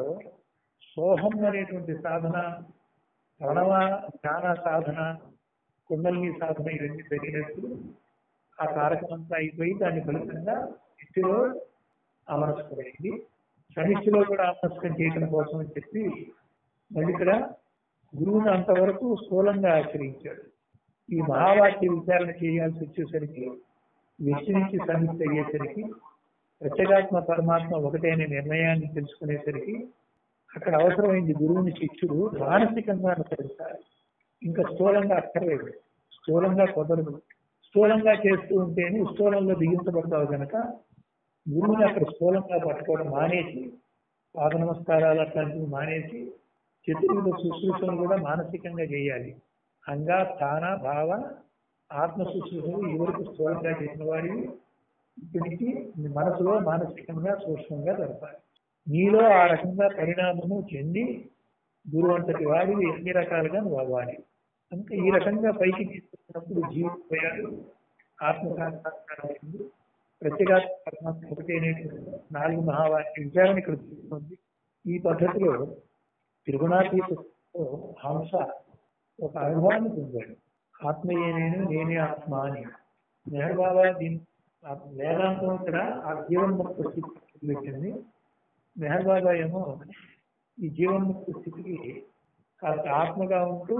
సోహం అనేటువంటి సాధన ప్రణవ ధ్యాన సాధన కుండలిని సాధన ఇవన్నీ జరిగినప్పుడు ఆ కారకం అంతా అయిపోయి దాని ఫలితంగా స్థితిలో అమరస్కమైంది సమిష్టిలో కూడా అమరస్కం చేయడం కోసం అని చెప్పి మళ్ళీ ఇక్కడ గురువుని అంతవరకు స్థూలంగా ఆశ్రయించాడు ఈ మహావాక్య విచారణ చేయాల్సి వచ్చేసరికి వ్యక్తి నుంచి సమిష్టి అయ్యేసరికి ప్రత్యేగాత్మ పరమాత్మ ఒకటే అనే నిర్ణయాన్ని తెలుసుకునేసరికి అక్కడ అవసరమైంది గురువుని శిష్యుడు మానసికంగా అనుసరించాలి ఇంకా స్థూలంగా అక్కర్లేదు స్థూలంగా కుదరదు స్థూలంగా చేస్తూ ఉంటేనే స్థూలంలో బిగించబడతావు కనుక గురువుని అక్కడ స్థూలంగా పట్టుకోవడం మానేసి పాద నమస్కారాలు అట్లాంటివి మానేసి చతుర్విధ శుశ్రూషలు కూడా మానసికంగా చేయాలి అంగా స్థాన భావ ఆత్మ శుశ్రూషలు ఇవరకు స్థూలంగా చేసిన వాడివి ఇప్పటి నుంచి నీ మనసులో మానసికంగా సూక్ష్మంగా జరపాలి నీలో ఆ రకంగా పరిణామము చెంది గురువు అంతటి వాడివి ఎన్ని రకాలుగా నువ్వు అవ్వాలి అంటే ఈ రకంగా పైకి తీసుకున్నప్పుడు జీవిపోయాడు ఆత్మ సాక్షాత్కారం అయింది ప్రత్యేగాత్మ పరమాత్మ ఒకటి అనేటువంటి నాలుగు మహావాక్య విచారణ ఇక్కడ తీసుకుంది ఈ పద్ధతిలో తిరుగుణాతీతంలో హంస ఒక అనుభవాన్ని పొందాడు ఆత్మయే నేను నేనే ఆత్మ అని నెహర్ బాబా దీని ఆ వేదాంతం ఇక్కడ ఆ జీవన్ముక్త స్థితి పెట్టింది మెహర్ బాబా ఏమో ఈ జీవన్ముక్త స్థితికి కాస్త ఆత్మగా ఉంటూ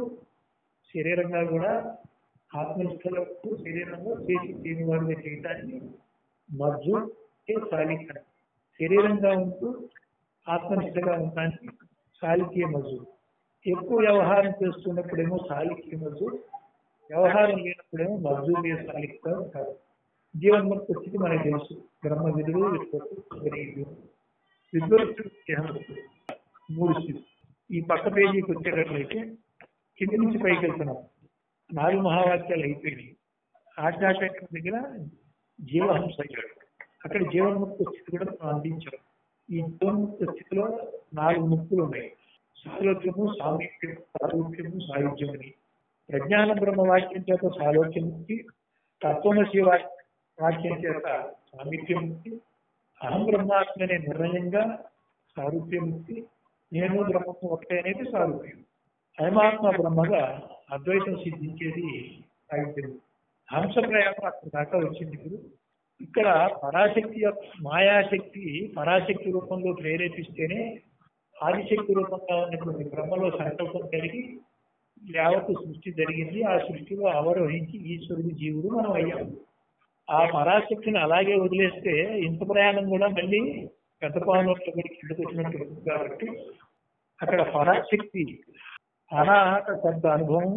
శరీరంగా కూడా ఆత్మనిష్టలో ఉంటూ శరీరంలో చేసి చేయని వాడిగా చేయటాన్ని మజ్జు సాలిక శరీరంగా ఉంటూ ఆత్మనిష్టగా ఉండటానికి సాలిక్య మజ్జు ఎక్కువ వ్యవహారం చేస్తున్నప్పుడేమో సాలిక్య మజ్జు వ్యవహారం లేనప్పుడేమో మజ్జు మీద సాలిక్గా ఉంటారు జీవన్ముక్త స్థితి మనకు తెలుసు బ్రహ్మ విధులు విద్వత్తు విద్వత్తుడు దేహముక్తుడు మూడు స్థితి ఈ పక్క పేజీకి వచ్చేటట్లయితే కింది నుంచి పైకి వెళ్తున్నాం నాలుగు మహావాక్యాలు అయిపోయినాయి ఆజ్ఞాచక్రం దగ్గర జీవహంస అయ్యాడు అక్కడ జీవన్ముక్త స్థితి కూడా మనం అందించాం ఈ జీవన్ముక్త స్థితిలో నాలుగు ముక్తులు ఉన్నాయి సాలోక్యము సామీప్యము సారూప్యము సాయుధ్యం అని ప్రజ్ఞాన బ్రహ్మ వాక్యం చేత సాలోక్యముక్తి తత్వమశి వాక్యం వాక్యం చేత సామీప్యముక్తి అహం బ్రహ్మాత్మ అనే నిర్ణయంగా సారూప్యముక్తి నేను బ్రహ్మము ఒకటే అనేది సారూప్యం అయమాత్మ బ్రహ్మగా అద్వైతం సిద్ధించేది సాహిత్యం హంస ప్రయాణం అక్కడ దాకా వచ్చింది ఇప్పుడు ఇక్కడ పరాశక్తి యొక్క మాయాశక్తి పరాశక్తి రూపంలో ప్రేరేపిస్తేనే ఆదిశక్తి రూపంగా ఉన్నటువంటి బ్రహ్మలో సంకల్పం కలిగి యావత్తు సృష్టి జరిగింది ఆ సృష్టిలో అవరోహించి ఈశ్వరుడు జీవుడు మనం అయ్యాం ఆ పరాశక్తిని అలాగే వదిలేస్తే ఇంత ప్రయాణం కూడా మళ్ళీ పెద్ద పాలనలో కూడా కిందకు వచ్చినట్టు ఉంటుంది కాబట్టి అక్కడ పరాశక్తి అనాహత శబ్ద అనుభవం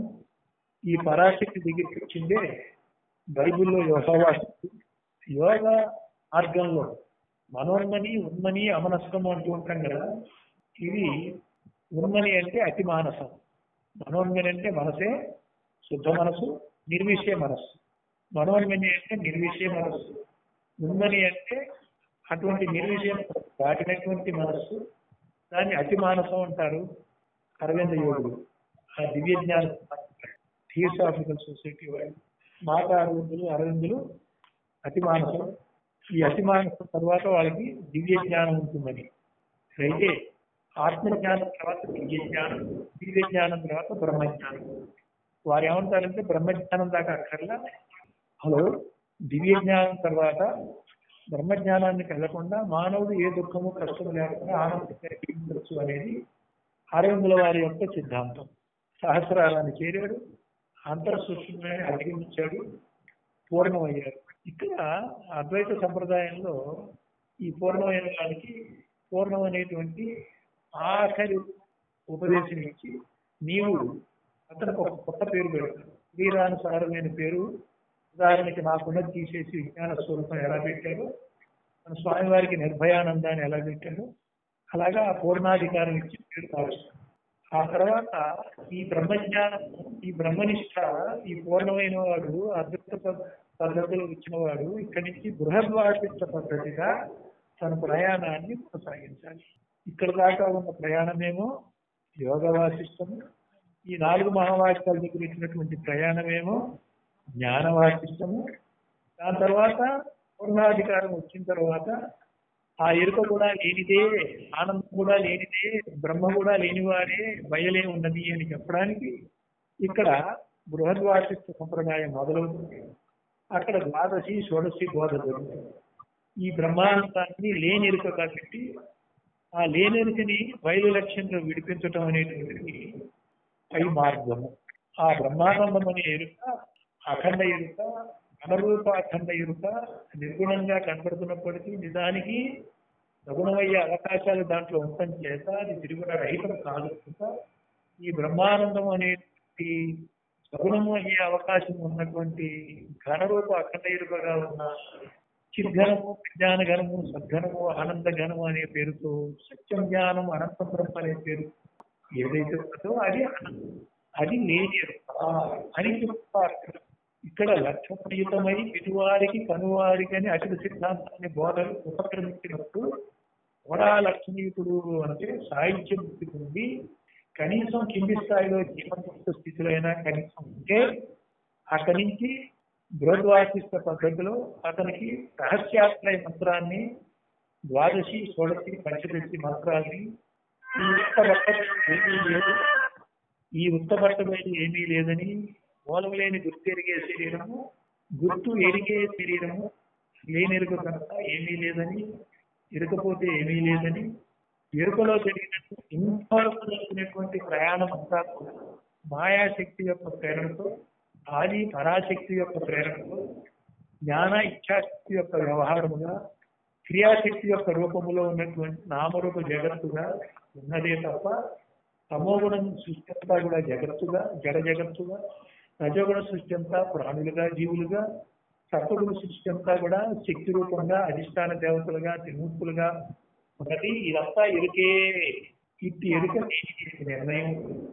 ఈ పరాశక్తి దగ్గరికి వచ్చిందే బైబిల్లో యోగవాసి యోగ మార్గంలో మనోన్మని ఉన్మని అమనస్కము అంటూ ఉంటాం కదా ఇది ఉన్మని అంటే అతి మానసం మనోన్మని అంటే మనసే శుద్ధ మనసు నిర్విషయ మనస్సు మనోన్మని అంటే నిర్విషయ మనస్సు ఉన్మని అంటే అటువంటి నిర్విషయం దాటినటువంటి మనస్సు దాన్ని అతి మానసం అంటారు అరవింద యోగులు ఆ దివ్య జ్ఞాన థియోసాఫికల్ సొసైటీ వాళ్ళు మాట అరవిందులు అరవిందులు అతి మానసం ఈ అతి మానసం తర్వాత వాళ్ళకి దివ్య జ్ఞానం ఉంటుందని అయితే ఆత్మ జ్ఞానం తర్వాత దివ్య జ్ఞానం దివ్య జ్ఞానం తర్వాత బ్రహ్మజ్ఞానం వారు ఏమంటారంటే బ్రహ్మజ్ఞానం దాకా అక్కర్లా హలో దివ్య జ్ఞానం తర్వాత బ్రహ్మజ్ఞానానికి వెళ్లకుండా మానవుడు ఏ దుఃఖము కష్టము లేకుండా ఆనందంగా జీవించవచ్చు అనేది అరవిందుల వారి యొక్క సిద్ధాంతం సహస్రారాన్ని చేరాడు అంతర్సృష్టిని అధిగమించాడు పూర్ణమయ్యాడు ఇక్కడ అద్వైత సంప్రదాయంలో ఈ పూర్ణమైన దానికి పూర్ణం అనేటువంటి ఆఖరి ఉపదేశం ఇచ్చి నీవు అతనికి ఒక కొత్త పేరు పెడతాడు వీరానుసారమైన పేరు ఉదాహరణకి నాకున్నది తీసేసి విజ్ఞాన స్వరూపం ఎలా పెట్టారు మన స్వామివారికి నిర్భయానందాన్ని ఎలా పెట్టారు అలాగా ఆ పూర్ణాధికారం ఇచ్చి పేరు కావచ్చు ఆ తర్వాత ఈ బ్రహ్మజ్ఞానం ఈ బ్రహ్మనిష్ట ఈ పూర్ణమైన వాడు అద్భుత ప- పద్ధతులు ఇచ్చిన వాడు ఇక్కడి నుంచి బృహద్వాసిష్ట పద్ధతిగా తన ప్రయాణాన్ని కొనసాగించాలి ఇక్కడ దాకా ఉన్న ప్రయాణమేమో యోగ వాసిష్టము ఈ నాలుగు మహావాక్యాల దగ్గర ఇచ్చినటువంటి ప్రయాణమేమో జ్ఞాన వాసిష్టము దాని తర్వాత పూర్ణాధికారం వచ్చిన తర్వాత ఆ ఎరుక కూడా లేనిదే ఆనందం కూడా లేనిదే బ్రహ్మ కూడా లేనివాడే బయలే ఉన్నది అని చెప్పడానికి ఇక్కడ బృహద్వాసిష్ట సంప్రదాయం మొదలవుతుంది అక్కడ ద్వాదశి షోడశి బోధ జరుగుతుంది ఈ బ్రహ్మానందాన్ని లేని ఎరుక కాబట్టి ఆ లేనెరుకని బయలు లక్ష్యంలో విడిపించటం అనేటువంటిది పై మార్గము ఆ బ్రహ్మానందం అనే ఎరుక అఖండ ఎరుక అనరూప అఖండ ఎరుక నిర్గుణంగా కనబడుతున్నప్పటికీ నిజానికి సగుణమయ్యే అవకాశాలు దాంట్లో ఉండటం చేత అది తిరుగుణ రహితం కాదు కనుక ఈ బ్రహ్మానందం అనేటువంటి సగుణము అయ్యే అవకాశం ఉన్నటువంటి ఘనరూప అఖండ ఎరుకగా ఉన్న చిద్ఘనము విజ్ఞాన ఘనము సద్ఘనము ఆనంద ఘనము అనే పేరుతో సత్యం జ్ఞానం అనంత బ్రహ్మ అనే పేరు ఏదైతే ఉన్నదో అది అనంతం. అది లేని ఎరుక అని చెప్తారు ఇక్కడ లక్ష్యప్రయుతమై విధువారికి కనువారికి అని అఖిల సిద్ధాంతాన్ని బోధలు ఉపక్రమించినప్పుడు కూడా లక్ష్మీయుతుడు అంటే సాహిత్యం ఉంది కనీసం కింది స్థాయిలో జీవనముక్త స్థితిలో అయినా కనీసం ఉంటే అక్కడి నుంచి బృహద్వాసిష్ట పద్ధతిలో అతనికి రహస్యాశ్రయ మంత్రాన్ని ద్వాదశి షోడశి పంచదశి మంత్రాన్ని ఈ ఉత్తపట్టమైన ఏమీ లేదు ఈ ఉత్తపట్టమైన ఏమీ లేదని మూలం లేని గుర్తు ఎరిగే శరీరము గుర్తు ఎరిగే శరీరము లేనెరుక కనుక ఏమీ లేదని ఎరకపోతే ఏమీ లేదని ఎరుకలో జరిగినట్టు ఇంతవరకు జరిగినటువంటి ప్రయాణం అంతా కూడా మాయాశక్తి యొక్క ప్రేరణతో ఆది పరాశక్తి యొక్క ప్రేరణతో జ్ఞాన ఇచ్ఛాశక్తి యొక్క వ్యవహారముగా క్రియాశక్తి యొక్క రూపములో ఉన్నటువంటి నామరూప జగత్తుగా ఉన్నదే తప్ప తమోగుణం సృష్టి అంతా కూడా జగత్తుగా జడ జగత్తుగా రజోగుణ సృష్టి అంతా ప్రాణులుగా జీవులుగా సత్వగుణ సృష్టి అంతా కూడా శక్తి రూపంగా అధిష్టాన దేవతలుగా త్రిమూర్తులుగా ఉన్నది ఇదంతా ఎరుకే ఇట్టి ఎరుక దేనికి నిర్ణయం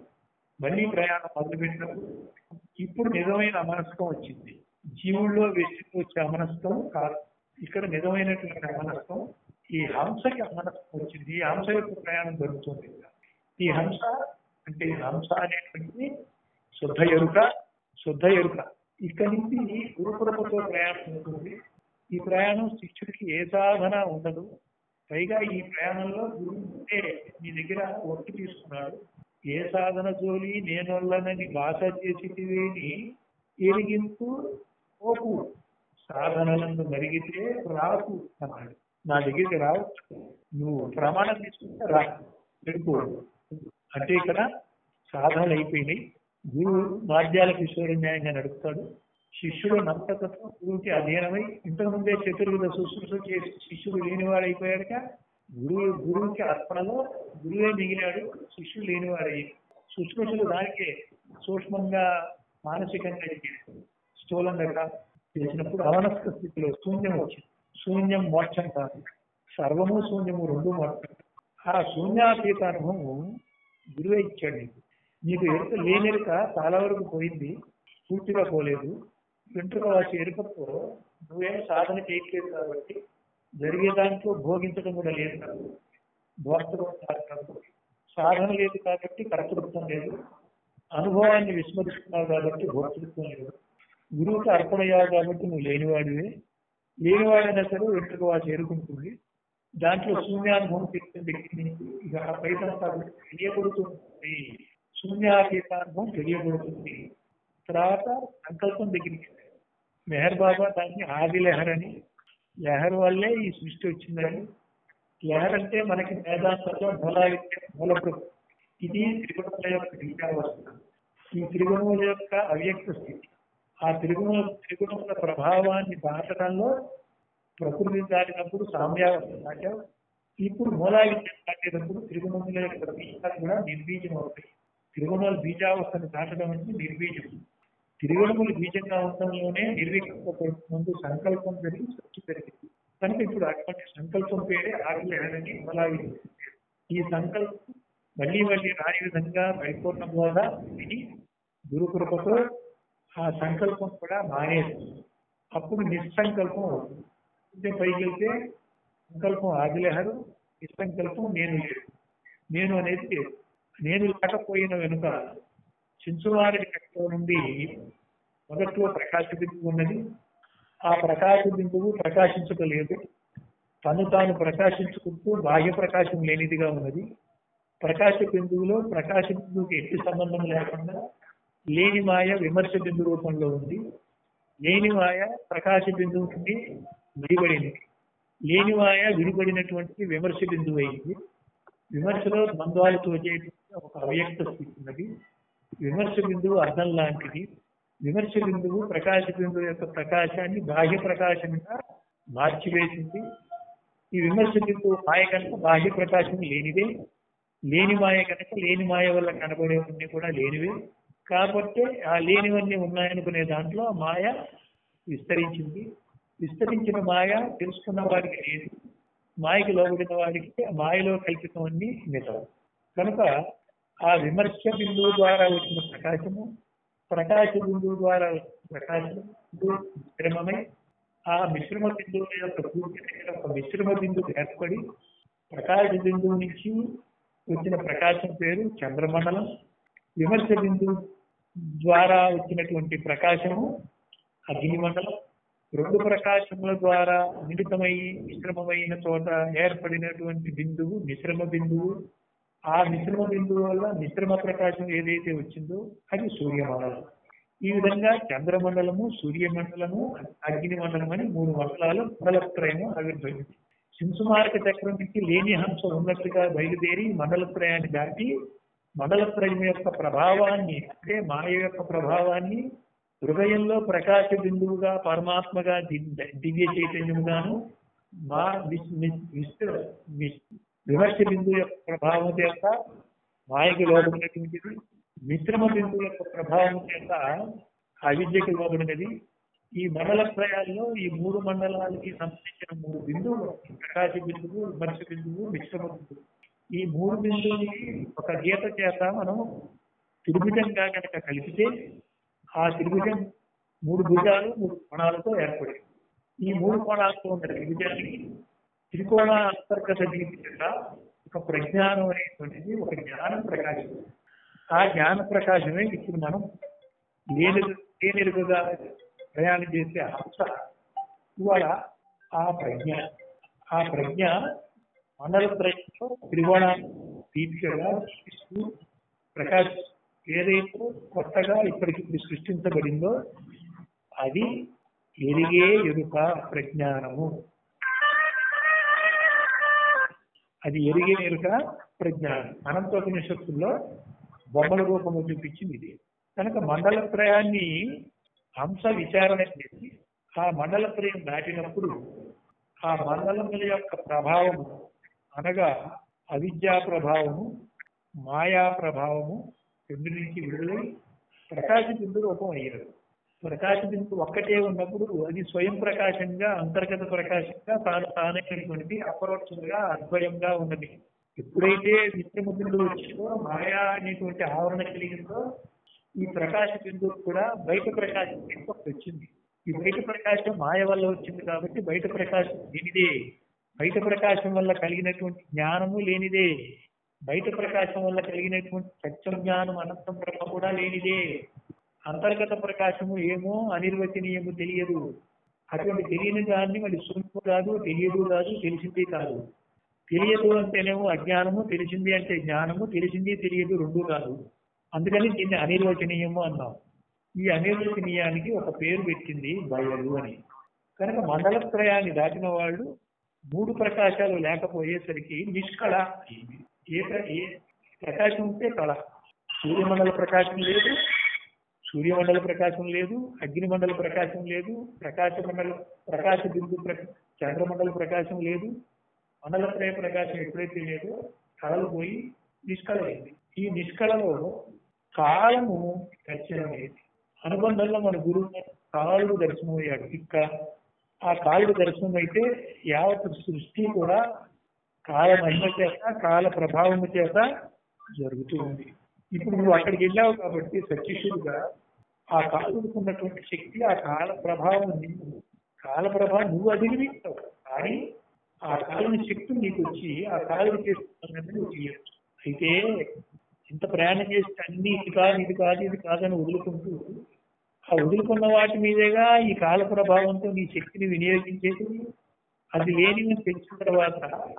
మళ్ళీ ప్రయాణం మొదలుపెట్టినప్పుడు ఇప్పుడు నిజమైన అమనస్కం వచ్చింది జీవుల్లో వ్యక్తికి వచ్చే అమనస్కం కాదు ఇక్కడ నిజమైనటువంటి అమనస్కం ఈ హంసకి అమనస్కం వచ్చింది ఈ హంస యొక్క ప్రయాణం జరుగుతుంది ఈ హంస అంటే ఈ హంస అనేటువంటి శుద్ధ ఎరుక శుద్ధ ఎరుక ఇక్కడి నుంచి గురుకులముతో ప్రయాణం ఉంటుంది ఈ ప్రయాణం శిష్యుడికి ఏ సాధన ఉండదు పైగా ఈ ప్రయాణంలో గురువు ఉంటే నీ దగ్గర ఒట్టు తీసుకున్నాడు ఏ సాధన జోలి నేనొల్లనని భాష చేసివేని ఎరిగింపు పోకు సాధనలను మరిగితే రాకు అన్నాడు నా దగ్గరికి రావు నువ్వు ప్రమాణం తీసుకుంటే రా వెళ్ళిపో అంటే ఇక్కడ సాధనలు అయిపోయినాయి గురువు మాధ్యాల కిషోర న్యాయంగా నడుపుతాడు శిష్యుడు నమ్మకత్వం గురువుకి అధీనమై ఇంతకు ముందే చతుర్విధ శుశ్రూష చేసి శిష్యుడు లేనివాడు అయిపోయాడుక గురువు గురువుకి అర్పణలో గురువే మిగిలాడు శిష్యుడు లేనివాడయ్యి శుశ్రూషలు దానికే సూక్ష్మంగా మానసికంగా చేశాడు. స్థూలంగా కాదు. చేసినప్పుడు అవనస్క స్థితిలో శూన్యం వచ్చింది శూన్యం మోక్షం కాదు సర్వము శూన్యము రెండు మోక్షం ఆ శూన్యాతీత అనుభవం గురువే ఇచ్చాడు నీకు నీకు ఎరుక లేనెరుక చాలా వరకు పోయింది పూర్తిగా పోలేదు వెంట్రుక వాసి ఎరుకతో నువ్వేం సాధన చేయట్లేదు కాబట్టి జరిగే దాంట్లో భోగించడం కూడా లేదు నాకు భోక్తృత్వం కాదు కాబట్టి సాధన లేదు కాబట్టి కర్తృత్వం లేదు అనుభవాన్ని విస్మరిస్తున్నావు కాబట్టి భోక్తృత్వం లేదు గురువుకి అర్పణయ్యావు కాబట్టి నువ్వు లేనివాడివే లేనివాడైనా సరే వెంట్రుక వాసి ఎరుకుంటుంది దాంట్లో శూన్యానుభవం తెలిసింది నీకు ఇక ఆ పైదంతా తెలియబడుతుంది శూన్యాతీతానుభవం తెలియబడుతుంది తర్వాత సంకల్పం దగ్గరికి మెహర్ బాబా దాన్ని ఆది లెహర్ అని లెహర్ వల్లే ఈ సృష్టి వచ్చిందని లెహర్ అంటే మనకి వేదాంతంలో మూలావిద్య మూల ప్రకృతి. ఇది త్రిగుణముల యొక్క విద్యావస్థ ఈ త్రిగుణముల యొక్క అవ్యక్త స్థితి ఆ త్రిగుణ త్రిగుణముల ప్రభావాన్ని దాటడంలో ప్రకృతి దాటినప్పుడు సామ్యావస్థ దాటావు ఇప్పుడు మూలావిద్య దాటేటప్పుడు తిరుగుమందుల యొక్క బీజాలు కూడా నిర్బీజం అవుతాయి తిరుగుమల బీజావస్థను దాటడం అంటే నిర్బీజం తిరుగుమలు బీజంగా ఉండడంలోనే నిర్వికల్ప ముందు సంకల్పం పెరిగి సృష్టి పెరిగింది కనుక ఇప్పుడు అటువంటి సంకల్పం పేరే ఆకలి ఎనని మూలావిద్య ఈ సంకల్పం మళ్ళీ మళ్ళీ రాని విధంగా పరిపూర్ణ బోధ విని గురుకృపతో ఆ సంకల్పం కూడా మానేది అప్పుడు నిస్సంకల్పం అవుతుంది అంటే పైకి వెళ్తే సంకల్పం ఆదిలేహరు నిస్సంకల్పం నేను లేదు నేను అనేది లేదు. నేను లేకపోయిన వెనుక చించువారి కట్టం నుండి మొదట్లో ప్రకాశ బిందువు ఉన్నది ఆ ప్రకాశ బిందువు ప్రకాశించటలేదు తను తాను ప్రకాశించుకుంటూ బాహ్య ప్రకాశం లేనిదిగా ఉన్నది ప్రకాశ బిందువులో ప్రకాశ బిందువుకి ఎట్టి సంబంధం లేకుండా లేని మాయ విమర్శ బిందు రూపంలో ఉంది లేని మాయ ప్రకాశ బిందువు నుండి విడిపడింది లేని మాయ విడిపడినటువంటి విమర్శ బిందువు అయింది విమర్శలో ద్వంద్వాలతో చేయటువంటి ఒక అవ్యక్త స్థితి ఉన్నది విమర్శ బిందువు అర్థం లాంటిది విమర్శ బిందువు ప్రకాశ బిందువు యొక్క ప్రకాశాన్ని బాహ్య ప్రకాశంగా మార్చివేసింది ఈ విమర్శ బిందువు మాయ కనుక బాహ్య ప్రకాశం లేనిదే లేని మాయ కనుక లేని మాయ వల్ల కనబడేవన్నీ కూడా లేనివే కాబట్టి ఆ లేనివన్నీ ఉన్నాయనుకునే దాంట్లో ఆ మాయ విస్తరించింది విస్తరించిన మాయ తెలుసుకున్న వాడికి లేదు మాయకి లోబడిన వాడికి ఆ మాయలో కల్పితం అన్ని నిజం కనుక ఆ విమర్శ బిందువు ద్వారా వచ్చిన ప్రకాశము ప్రకాశ బిందువు ద్వారా వచ్చిన ప్రకాశము మిశ్రమమై ఆ మిశ్రమ బిందువు యొక్క పూర్తి దగ్గర ఒక మిశ్రమ బిందువు ఏర్పడి ప్రకాశ బిందువు నుంచి వచ్చిన ప్రకాశం పేరు చంద్రమండలం విమర్శ బిందువు ద్వారా వచ్చినటువంటి ప్రకాశము అగ్నిమండలం రెండు ప్రకాశముల ద్వారా మిళితమై మిశ్రమమైన చోట ఏర్పడినటువంటి బిందువు మిశ్రమ బిందువు ఆ మిశ్రమ బిందువు వల్ల మిశ్రమ ప్రకాశం ఏదైతే వచ్చిందో అది సూర్యమండలం ఈ విధంగా చంద్రమండలము సూర్యమండలము అగ్ని మండలం అని మూడు మండలాలు మండలత్రయము ఆవిర్భవించి సింసుమార్క చక్రం నుంచి లేని హంస ఉన్నట్టుగా బయలుదేరి మండలత్రయాన్ని దాటి మండలత్రయం యొక్క ప్రభావాన్ని అంటే మాయ యొక్క ప్రభావాన్ని హృదయంలో ప్రకాశ బిందువుగా పరమాత్మగా ది- దివ్య చైతన్యముగాను మా విస్- విస్- విస్- విస్- విమర్శ బిందువు యొక్క ప్రభావం చేత మాయకి లోబడినటువంటిది మిశ్రమ బిందువు యొక్క ప్రభావం చేత అవిద్యకి లోబడినది ఈ మండల త్రయాల్లో ఈ మూడు మండలాలకి సంబంధించిన మూడు బిందువులు ప్రకాశ బిందువు విమర్శ బిందువు మిశ్రమ బిందువు ఈ మూడు బిందువుని ఒక గీత చేత మనం త్రిభుజంగా కనుక కలిపితే ఆ త్రిభుజం మూడు భుజాలు మూడు కోణాలతో ఏర్పడింది ఈ మూడు కోణాలతో ఉన్న త్రిభుజానికి త్రికోణ అంతర్గత జీవితంగా ఒక ప్రజ్ఞానం అనేటువంటిది ఒక జ్ఞానం ప్రకాశం ఆ జ్ఞాన ప్రకాశమే ఇప్పుడు మనం లేని లేనిరుగుగా ప్రయాణం చేసే హంస ఇవాళ ఆ ప్రజ్ఞ ఆ ప్రజ్ఞ మండల ప్రజ్ఞలో త్రికోణ దీపికగా జీవిస్తూ ప్రకాశ ఏదైతే కొత్తగా ఇప్పటికిప్పుడు సృష్టించబడిందో అది ఎరిగే ఎరుక ప్రజ్ఞానము అది ఎరిగే ఎరుక ప్రజ్ఞానం అనంతోపనిషత్తుల్లో బొమ్మల రూపంలో చూపించింది ఇది కనుక మండలత్రయాన్ని హంస విచారణ చేసి ఆ మండలత్రయం దాటినప్పుడు ఆ మండలముల యొక్క ప్రభావము అనగా అవిద్యా ప్రభావము మాయా ప్రభావము రెండు నుంచి విడుదలై ప్రకాశ బిందు రూపం అయ్యారు ప్రకాశ బిందు ఒక్కటే ఉన్నప్పుడు అది స్వయం ప్రకాశంగా అంతర్గత ప్రకాశంగా తాను తానైనటువంటి అపరోక్షంగా అద్వయంగా ఉన్నది ఎప్పుడైతే మిశ్రమ బిందువు వచ్చిందో మాయా అనేటువంటి ఆవరణ కలిగిందో ఈ ప్రకాశ బిందువు కూడా బయట ప్రకాశం కింద వచ్చింది ఈ బయట ప్రకాశం మాయ వల్ల వచ్చింది కాబట్టి బయట ప్రకాశం లేనిదే బయట ప్రకాశం వల్ల కలిగినటువంటి జ్ఞానము లేనిదే బయట ప్రకాశం వల్ల కలిగినటువంటి సత్యం జ్ఞానం అనంతం బ్రహ్మ కూడా లేనిదే అంతర్గత ప్రకాశము ఏమో అనిర్వచనీయము తెలియదు అటువంటి తెలియని దాన్ని మరి శూన్యము కాదు తెలియదు కాదు తెలిసింది కాదు తెలియదు అంటేనేమో అజ్ఞానము తెలిసింది అంటే జ్ఞానము తెలిసింది తెలియదు రెండు కాదు అందుకని దీన్ని అనిర్వచనీయము అన్నాం ఈ అనిర్వచనీయానికి ఒక పేరు పెట్టింది బయలు అని కనుక మండలత్రయాన్ని దాటిన వాళ్ళు మూడు ప్రకాశాలు లేకపోయేసరికి నిష్కళ అయింది. ఏ ప్ర- ఏ ప్రకాశం ఉంటే కళ సూర్యమండల ప్రకాశం లేదు సూర్యమండల ప్రకాశం లేదు అగ్నిమండల ప్రకాశం లేదు ప్రకాశ మండల ప్రకాశ బిందు ప్ర- చంద్రమండల ప్రకాశం లేదు మండలత్రయ ప్రకాశం ఎప్పుడైతే లేదో కళలు పోయి నిష్కళమైంది ఈ నిష్కళలో కాలము దర్శనమైంది అనుబంధంలో మన గురువు కాలుడు దర్శనమయ్యాడు ఇక్కడ ఆ కాలుడు దర్శనం అయితే యావత్ సృష్టి కూడా కాల మహిమ చేత కాల ప్రభావము చేత జరుగుతూ ఉంది ఇప్పుడు నువ్వు అక్కడికి వెళ్ళావు కాబట్టి సత్యశుడిగా ఆ కాలుడికి ఉన్నటువంటి శక్తి ఆ కాల ప్రభావం నిన్ను కాల ప్రభావం నువ్వు అధిగమిస్తావు కానీ ఆ కాలుని శక్తి నీకు వచ్చి ఆ కాలుడు చేస్తున్నది నువ్వు చేయొచ్చు అయితే ఇంత ప్రయాణం చేస్తే అన్ని ఇది కాదు ఇది కాదు ఇది కాదని వదులుకుంటూ ఆ వదులుకున్న వాటి మీదేగా ఈ కాల ప్రభావంతో నీ శక్తిని వినియోగించేది అది లేని అని తెలిసిన తర్వాత